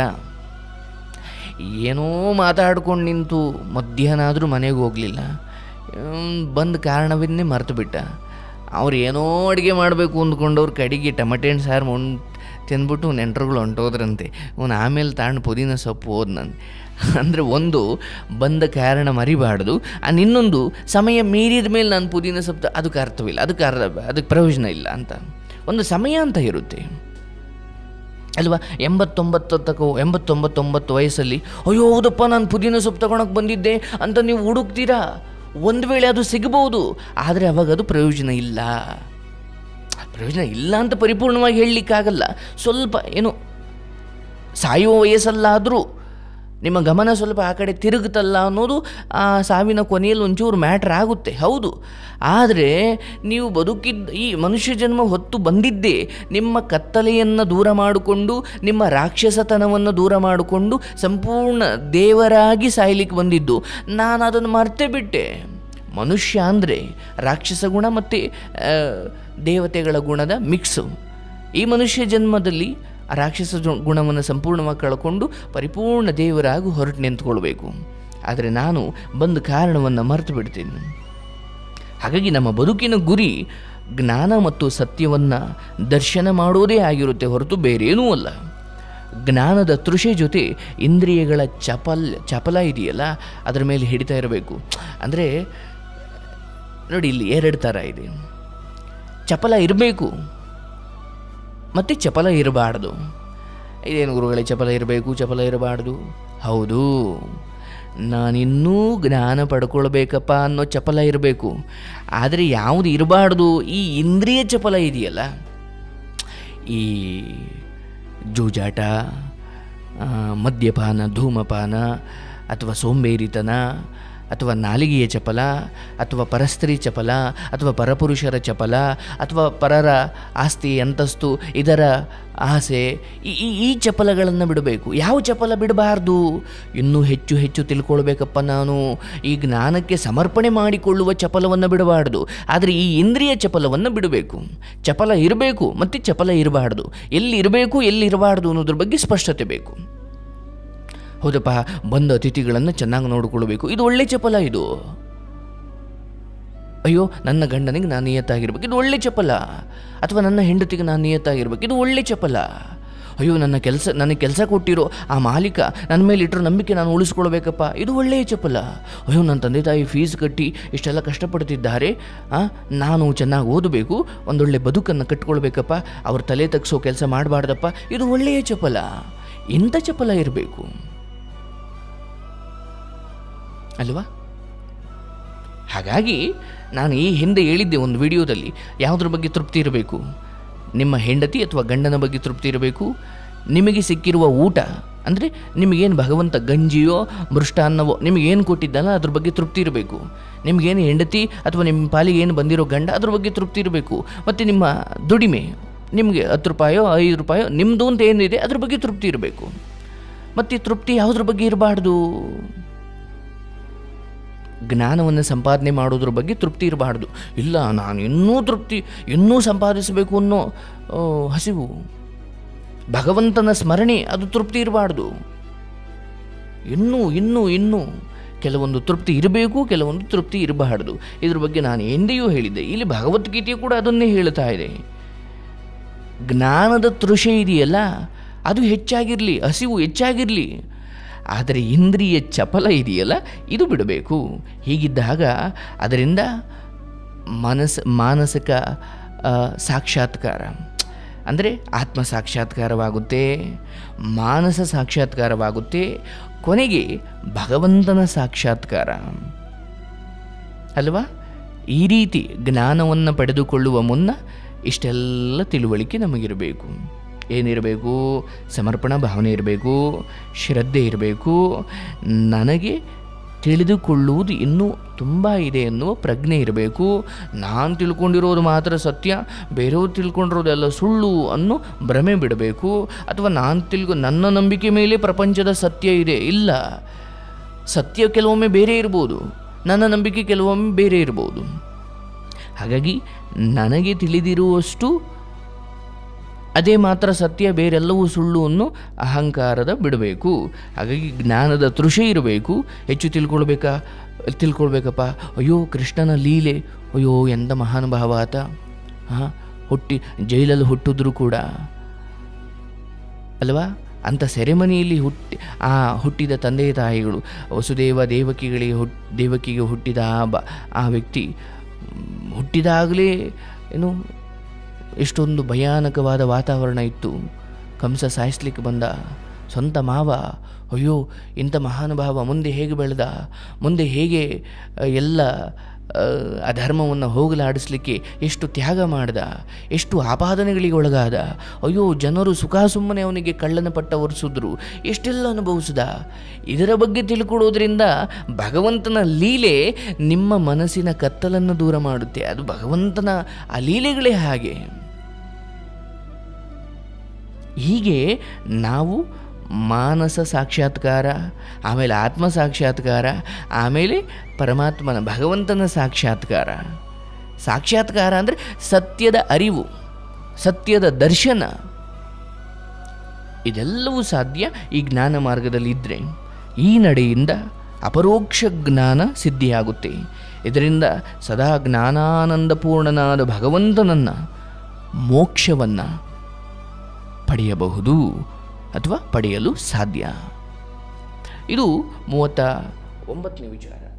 ಏನೋ ಮಾತಾಡ್ಕೊಂಡು ನಿಂತು ಮಧ್ಯಾಹ್ನ ಆದರೂ ಮನೆಗೆ ಹೋಗಲಿಲ್ಲ ಬಂದ ಕಾರಣವನ್ನೇ ಮರೆತು ಬಿಟ್ಟ ಅವ್ರು ಏನೋ ಅಡುಗೆ ಮಾಡಬೇಕು ಅಂದ್ಕೊಂಡವ್ರು ಕಡೆಗೆ ಟಮಟೆ ಹಣ್ಣು ಸಾರು ಮೊಣ್ ತಿಂದ್ಬಿಟ್ಟು ನೆಂಟರುಗಳು ಹೊಂಟೋದ್ರಂತೆ ಅವನು ಆಮೇಲೆ ತಾಂಡು ಪುದೀನ ಸೊಪ್ಪು ಹೋದ್ ನಾನು ಅಂದರೆ ಒಂದು ಬಂದ ಕಾರಣ ಮರಿಬಾರ್ದು ಆ್ಯಂಡ್ ಇನ್ನೊಂದು ಸಮಯ ಮೀರಿದ ಮೇಲೆ ನಾನು ಪುದೀನ ಸೊಪ್ಪು ತ- ಅದಕ್ಕೆ ಅರ್ಥವಿಲ್ಲ ಅದಕ್ಕೆ ಅರ್ಥ ಅದಕ್ಕೆ ಪ್ರಯೋಜನ ಇಲ್ಲ ಅಂತ ಒಂದು ಸಮಯ ಅಂತ ಇರುತ್ತೆ ಅಲ್ವಾ ಎಂಬತ್ತೊಂಬತ್ತು ತಕ ಎಂಬತ್ತೊಂಬತ್ತೊಂಬತ್ತು ವಯಸ್ಸಲ್ಲಿ ಅಯ್ಯೋ ಹೌದಪ್ಪ ನಾನು ಪುದೀನ ಸೊಪ್ಪು ತಗೊಳಕ್ಕೆ ಬಂದಿದ್ದೆ ಅಂತ ನೀವು ಹುಡುಕ್ತೀರಾ ಒಂದು ವೇಳೆ ಅದು ಸಿಗಬಹುದು ಆದರೆ ಅವಾಗ ಅದು ಪ್ರಯೋಜನ ಇಲ್ಲ ಪ್ರಯೋಜನ ಇಲ್ಲ ಅಂತ ಪರಿಪೂರ್ಣವಾಗಿ ಹೇಳಲಿಕ್ಕಾಗಲ್ಲ ಸ್ವಲ್ಪ ಏನು ಸಾಯುವ ವಯಸ್ಸಲ್ಲಾದರೂ ನಿಮ್ಮ ಗಮನ ಸ್ವಲ್ಪ ಆ ಕಡೆ ತಿರುಗುತ್ತಲ್ಲ ಅನ್ನೋದು ಆ ಸಾವಿನ ಕೊನೆಯಲ್ಲಿ ಒಂಚೂರು ಮ್ಯಾಟ್ರ್ ಆಗುತ್ತೆ ಹೌದು ಆದರೆ ನೀವು ಬದುಕಿದ್ದ ಈ ಮನುಷ್ಯ ಜನ್ಮ ಹೊತ್ತು ಬಂದಿದ್ದೇ ನಿಮ್ಮ ಕತ್ತಲೆಯನ್ನು ದೂರ ಮಾಡಿಕೊಂಡು ನಿಮ್ಮ ರಾಕ್ಷಸತನವನ್ನು ದೂರ ಮಾಡಿಕೊಂಡು ಸಂಪೂರ್ಣ ದೇವರಾಗಿ ಸಾಯ್ಲಿಕ್ಕೆ ಬಂದಿದ್ದು ನಾನು ಅದನ್ನು ಮರ್ತೇ ಬಿಟ್ಟೆ ಮನುಷ್ಯ ಅಂದರೆ ರಾಕ್ಷಸ ಗುಣ ಮತ್ತು ಆ, ದೇವತೆಗಳ ಗುಣದ ಮಿಕ್ಸು ಈ ಮನುಷ್ಯ ಜನ್ಮದಲ್ಲಿ ಆ ರಾಕ್ಷಸ ಜು- ಗುಣವನ್ನು ಸಂಪೂರ್ಣವಾಗಿ ಕಳ್ಕೊಂಡು ಪರಿಪೂರ್ಣ ದೇವರಾಗಿ ಹೊರಟು ನಿಂತ್ಕೊಳ್ಬೇಕು ಆದರೆ ನಾನು ಬಂದ ಕಾರಣವನ್ನು ಮರೆತು ಬಿಡ್ತೀನಿ ಹಾಗಾಗಿ ನಮ್ಮ ಬದುಕಿನ ಗುರಿ ಜ್ಞಾನ ಮತ್ತು ಸತ್ಯವನ್ನು ದರ್ಶನ ಮಾಡೋದೇ ಆಗಿರುತ್ತೆ ಹೊರತು ಬೇರೇನೂ ಅಲ್ಲ ಜ್ಞಾನದ ತೃಷೆ ಜೊತೆ ಇಂದ್ರಿಯಗಳ ಚಪಲ್ ಚಪಲ ಇದೆಯಲ್ಲ ಅದರ ಮೇಲೆ ಹಿಡಿತಾ ಇರಬೇಕು ಅಂದರೆ ನೋಡಿ ಇಲ್ಲಿ ಎರಡು ಥರ ಇದೆ ಚಪಲ ಇರಬೇಕು ಮತ್ತು ಚಪಲ ಇರಬಾರ್ದು ಇದೇನು ಗುರುಗಳೇ ಚಪಲ ಇರಬೇಕು ಚಪಲ ಇರಬಾರ್ದು ಹೌದು ನಾನಿನ್ನೂ ಜ್ಞಾನ ಪಡ್ಕೊಳ್ಬೇಕಪ್ಪ ಅನ್ನೋ ಚಪಲ ಇರಬೇಕು ಆದರೆ ಯಾವುದು ಇರಬಾರ್ದು ಈ ಇಂದ್ರಿಯ ಚಪಲ ಇದೆಯಲ್ಲ ಈ ಜೂಜಾಟ ಆ, ಮದ್ಯಪಾನ ಧೂಮಪಾನ ಅಥವಾ ಸೋಂಬೇರಿತನ ಅಥವಾ ನಾಲಿಗೆಯ ಚಪಲ ಅಥವಾ ಪರಸ್ತ್ರೀ ಚಪಲ ಅಥವಾ ಪರಪುರುಷರ ಚಪಲ ಅಥವಾ ಪರರ ಆಸ್ತಿ ಅಂತಸ್ತು ಇದರ ಆಸೆ ಈ ಈ- ಈ ಚಪಲಗಳನ್ನು ಬಿಡಬೇಕು ಯಾವ ಚಪಲ ಬಿಡಬಾರ್ದು ಇನ್ನೂ ಹೆಚ್ಚು ಹೆಚ್ಚು ತಿಳ್ಕೊಳ್ಬೇಕಪ್ಪ ನಾನು ಈ ಜ್ಞಾನಕ್ಕೆ ಸಮರ್ಪಣೆ ಮಾಡಿಕೊಳ್ಳುವ ಚಪಲವನ್ನು ಬಿಡಬಾರ್ದು ಆದರೆ ಈ ಇಂದ್ರಿಯ ಚಪಲವನ್ನು ಬಿಡಬೇಕು ಚಪಲ ಇರಬೇಕು ಮತ್ತು ಚಪಲ ಇರಬಾರ್ದು ಎಲ್ಲಿ ಇರಬೇಕು ಎಲ್ಲಿ ಇರಬಾರ್ದು ಅನ್ನೋದ್ರ ಬಗ್ಗೆ ಸ್ಪಷ್ಟತೆ ಬೇಕು ಹೌದಪ್ಪ ಬಂದ ಅತಿಥಿಗಳನ್ನು ಚೆನ್ನಾಗಿ ನೋಡಿಕೊಳ್ಬೇಕು ಇದು ಒಳ್ಳೆ ಚಪಲ ಇದು ಅಯ್ಯೋ ನನ್ನ ಗಂಡನಿಗೆ ನಾನು ನಿಯತ್ತಾಗಿರ್ಬೇಕು ಇದು ಒಳ್ಳೆ ಚಪಲ ಅಥವಾ ನನ್ನ ಹೆಂಡತಿಗೆ ನಾನು ನಿಯತ್ತಾಗಿರ್ಬೇಕು ಇದು ಒಳ್ಳೆ ಚಪಲ ಅಯ್ಯೋ ನನ್ನ ಕೆಲಸ ನನಗೆ ಕೆಲಸ ಕೊಟ್ಟಿರೋ ಆ ಮಾಲೀಕ ನನ್ನ ಮೇಲೆ ಇಟ್ಟರು ನಂಬಿಕೆ ನಾನು ಉಳಿಸ್ಕೊಳ್ಬೇಕಪ್ಪ ಇದು ಒಳ್ಳೆಯ ಚಪಲ ಅಯ್ಯೋ ನನ್ನ ತಂದೆ ತಾಯಿ ಫೀಸ್ ಕಟ್ಟಿ ಇಷ್ಟೆಲ್ಲ ಕಷ್ಟಪಡ್ತಿದ್ದಾರೆ ಆ, ನಾನು ಚೆನ್ನಾಗಿ ಓದಬೇಕು ಒಂದೊಳ್ಳೆ ಬದುಕನ್ನು ಕಟ್ಕೊಳ್ಬೇಕಪ್ಪ ಅವ್ರ ತಲೆ ತಗ್ಸೋ ಕೆಲಸ ಮಾಡಬಾರ್ದಪ್ಪ ಇದು ಒಳ್ಳೆಯ ಚಪಲ ಇಂಥ ಚಪಲ ಇರಬೇಕು ಅಲ್ವಾ ಹಾಗಾಗಿ ನಾನು ಈ ಹಿಂದೆ ಹೇಳಿದ್ದೆ ಒಂದು ವಿಡಿಯೋದಲ್ಲಿ ಯಾವುದ್ರ ಬಗ್ಗೆ ತೃಪ್ತಿ ಇರಬೇಕು ನಿಮ್ಮ ಹೆಂಡತಿ ಅಥವಾ ಗಂಡನ ಬಗ್ಗೆ ತೃಪ್ತಿ ಇರಬೇಕು ನಿಮಗೆ ಸಿಕ್ಕಿರುವ ಊಟ ಅಂದರೆ ನಿಮಗೇನು ಭಗವಂತ ಗಂಜಿಯೋ ಮೃಷ್ಟಾನ್ನವೋ ನಿಮಗೇನು ಕೊಟ್ಟಿದ್ದಲ್ಲ ಅದ್ರ ಬಗ್ಗೆ ತೃಪ್ತಿ ಇರಬೇಕು ನಿಮಗೇನು ಹೆಂಡತಿ ಅಥವಾ ನಿಮ್ಮ ಪಾಲಿಗೆ ಏನು ಬಂದಿರೋ ಗಂಡ ಅದ್ರ ಬಗ್ಗೆ ತೃಪ್ತಿ ಇರಬೇಕು ಮತ್ತು ನಿಮ್ಮ ದುಡಿಮೆ ನಿಮಗೆ ಹತ್ತು ರೂಪಾಯೋ ಐದು ರೂಪಾಯೋ ನಿಮ್ಮದು ಅಂತ ಏನಿದೆ ಅದ್ರ ಬಗ್ಗೆ ತೃಪ್ತಿ ಇರಬೇಕು ಮತ್ತು ಈ ತೃಪ್ತಿ ಯಾವುದ್ರ ಬಗ್ಗೆ ಇರಬಾರ್ದು ಜ್ಞಾನವನ್ನು ಸಂಪಾದನೆ ಮಾಡೋದ್ರ ಬಗ್ಗೆ ತೃಪ್ತಿ ಇರಬಾರ್ದು ಇಲ್ಲ ನಾನು ಇನ್ನೂ ತೃಪ್ತಿ ಇನ್ನೂ ಸಂಪಾದಿಸಬೇಕು ಅನ್ನೋ ಆ, ಹಸಿವು ಭಗವಂತನ ಸ್ಮರಣೆ ಅದು ತೃಪ್ತಿ ಇರಬಾರ್ದು ಇನ್ನೂ ಇನ್ನೂ ಇನ್ನೂ ಕೆಲವೊಂದು ತೃಪ್ತಿ ಇರಬೇಕು ಕೆಲವೊಂದು ತೃಪ್ತಿ ಇರಬಾರ್ದು ಇದ್ರ ಬಗ್ಗೆ ನಾನು ಎಂದೆಯೂ ಹೇಳಿದ್ದೆ ಇಲ್ಲಿ ಭಗವದ್ಗೀತೆಯು ಕೂಡ ಅದನ್ನೇ ಹೇಳ್ತಾ ಇದೆ ಜ್ಞಾನದ ತೃಷೆ ಇದೆಯಲ್ಲ ಅದು ಹೆಚ್ಚಾಗಿರಲಿ ಹಸಿವು ಹೆಚ್ಚಾಗಿರಲಿ ಆದರೆ ಇಂದ್ರಿಯ ಚಪಲ ಇದೆಯಲ್ಲ ಇದು ಬಿಡಬೇಕು ಹೀಗಿದ್ದಾಗ ಅದರಿಂದ ಮನಸ್ ಮಾನಸಿಕ ಆ, ಸಾಕ್ಷಾತ್ಕಾರ ಅಂದರೆ ಆತ್ಮ ಸಾಕ್ಷಾತ್ಕಾರವಾಗುತ್ತೆ ಮಾನಸ ಸಾಕ್ಷಾತ್ಕಾರವಾಗುತ್ತೆ ಕೊನೆಗೆ ಭಗವಂತನ ಸಾಕ್ಷಾತ್ಕಾರ ಅಲ್ವಾ ಈ ರೀತಿ ಜ್ಞಾನವನ್ನು ಪಡೆದುಕೊಳ್ಳುವ ಮುನ್ನ ಇಷ್ಟೆಲ್ಲ ತಿಳುವಳಿಕೆ ನಮಗಿರಬೇಕು ಏನಿರಬೇಕು ಸಮರ್ಪಣಾ ಭಾವನೆ ಇರಬೇಕು ಶ್ರದ್ಧೆ ಇರಬೇಕು ನನಗೆ ತಿಳಿದುಕೊಳ್ಳುವುದು ಇನ್ನೂ ತುಂಬ ಇದೆ ಎನ್ನುವ ಪ್ರಜ್ಞೆ ಇರಬೇಕು ನಾನು ತಿಳ್ಕೊಂಡಿರೋದು ಮಾತ್ರ ಸತ್ಯ ಬೇರೆಯವ್ರು ತಿಳ್ಕೊಂಡಿರೋದೆಲ್ಲ ಸುಳ್ಳು ಅನ್ನೋ ಭ್ರಮೆ ಬಿಡಬೇಕು ಅಥವಾ ನಾನು ತಿಳ್ಕೊ ನನ್ನ ನಂಬಿಕೆ ಮೇಲೆ ಪ್ರಪಂಚದ ಸತ್ಯ ಇದೆ ಇಲ್ಲ ಸತ್ಯ ಕೆಲವೊಮ್ಮೆ ಬೇರೆ ಇರ್ಬೋದು ನನ್ನ ನಂಬಿಕೆ ಕೆಲವೊಮ್ಮೆ ಬೇರೆ ಇರ್ಬೋದು ಹಾಗಾಗಿ ನನಗೆ ತಿಳಿದಿರುವಷ್ಟು ಅದೇ ಮಾತ್ರ ಸತ್ಯ ಬೇರೆಲ್ಲವೂ ಸುಳ್ಳು ಅನ್ನೋ ಅಹಂಕಾರದ ಬಿಡಬೇಕು ಹಾಗಾಗಿ ಜ್ಞಾನದ ತೃಷೆ ಇರಬೇಕು ಹೆಚ್ಚು ತಿಳ್ಕೊಳ್ಬೇಕಾ ತಿಳ್ಕೊಳ್ಬೇಕಪ್ಪ ಅಯ್ಯೋ ಕೃಷ್ಣನ ಲೀಲೆ ಅಯ್ಯೋ ಎಂಥ ಮಹಾನುಭಾವ ಆತ ಹಾಂ ಹುಟ್ಟಿ ಜೈಲಲ್ಲಿ ಹುಟ್ಟಿದ್ರು ಕೂಡ ಅಲ್ವಾ ಅಂಥ ಸೆರೆಮನಿಯಲ್ಲಿ ಹುಟ್ಟಿ ಆ ಹುಟ್ಟಿದ ತಂದೆ ತಾಯಿಗಳು ವಸುದೇವ ದೇವಕಿಗಳಿಗೆ ಹುಟ್ ದೇವಕಿಗೆ ಹುಟ್ಟಿದ ಆ ಬ ಆ ವ್ಯಕ್ತಿ ಮ್, ಹುಟ್ಟಿದಾಗಲೇ ಏನು ಎಷ್ಟೊಂದು ಭಯಾನಕವಾದ ವಾತಾವರಣ ಇತ್ತು ಕಂಸ ಸಾಯಿಸ್ಲಿಕ್ಕೆ ಬಂದ ಸ್ವಂತ ಮಾವ ಅಯ್ಯೋ ಇಂಥ ಮಹಾನುಭಾವ ಮುಂದೆ ಹೇಗೆ ಬೆಳೆದ ಮುಂದೆ ಹೇಗೆ ಆ, ಎಲ್ಲ ಆ, ಅಧರ್ಮವನ್ನು ಹೋಗಲಾಡಿಸ್ಲಿಕ್ಕೆ ಎಷ್ಟು ತ್ಯಾಗ ಮಾಡ್ದ ಎಷ್ಟು ಆಪಾದನೆಗಳಿಗೆ ಒಳಗಾದ ಅಯ್ಯೋ ಜನರು ಸುಖ ಸುಮ್ಮನೆ ಅವನಿಗೆ ಕಳ್ಳನ ಪಟ್ಟ ಒರೆಸಿದ್ರು ಎಷ್ಟೆಲ್ಲ ಅನುಭವಿಸಿದ ಇದರ ಬಗ್ಗೆ ತಿಳ್ಕೊಳ್ಳೋದ್ರಿಂದ ಭಗವಂತನ ಲೀಲೆ ನಿಮ್ಮ ಮನಸ್ಸಿನ ಕತ್ತಲನ್ನು ದೂರ ಮಾಡುತ್ತೆ ಅದು ಭಗವಂತನ ಆ ಲೀಲೆಗಳೇ ಹಾಗೆ ಹೀಗೆ ನಾವು ಮಾನಸ ಸಾಕ್ಷಾತ್ಕಾರ ಆಮೇಲೆ ಆತ್ಮ ಸಾಕ್ಷಾತ್ಕಾರ ಆಮೇಲೆ ಪರಮಾತ್ಮನ ಭಗವಂತನ ಸಾಕ್ಷಾತ್ಕಾರ ಸಾಕ್ಷಾತ್ಕಾರ ಅಂದರೆ ಸತ್ಯದ ಅರಿವು ಸತ್ಯದ ದರ್ಶನ ಇದೆಲ್ಲವೂ ಸಾಧ್ಯ ಈ ಜ್ಞಾನ ಮಾರ್ಗದಲ್ಲಿ ಇದ್ದರೆ ಈ ನಡೆಯಿಂದ ಅಪರೋಕ್ಷ ಜ್ಞಾನ ಸಿದ್ಧಿಯಾಗುತ್ತೆ ಇದರಿಂದ ಸದಾ ಜ್ಞಾನಾನಂದಪೂರ್ಣನಾದ ಭಗವಂತನನ್ನು ಮೋಕ್ಷವನ್ನು ಪಡೆಯಬಹುದು ಅಥವಾ ಪಡೆಯಲು ಸಾಧ್ಯ ಇದು ಮೂವತ್ತ ಒಂಬತ್ತನೇ ವಿಚಾರ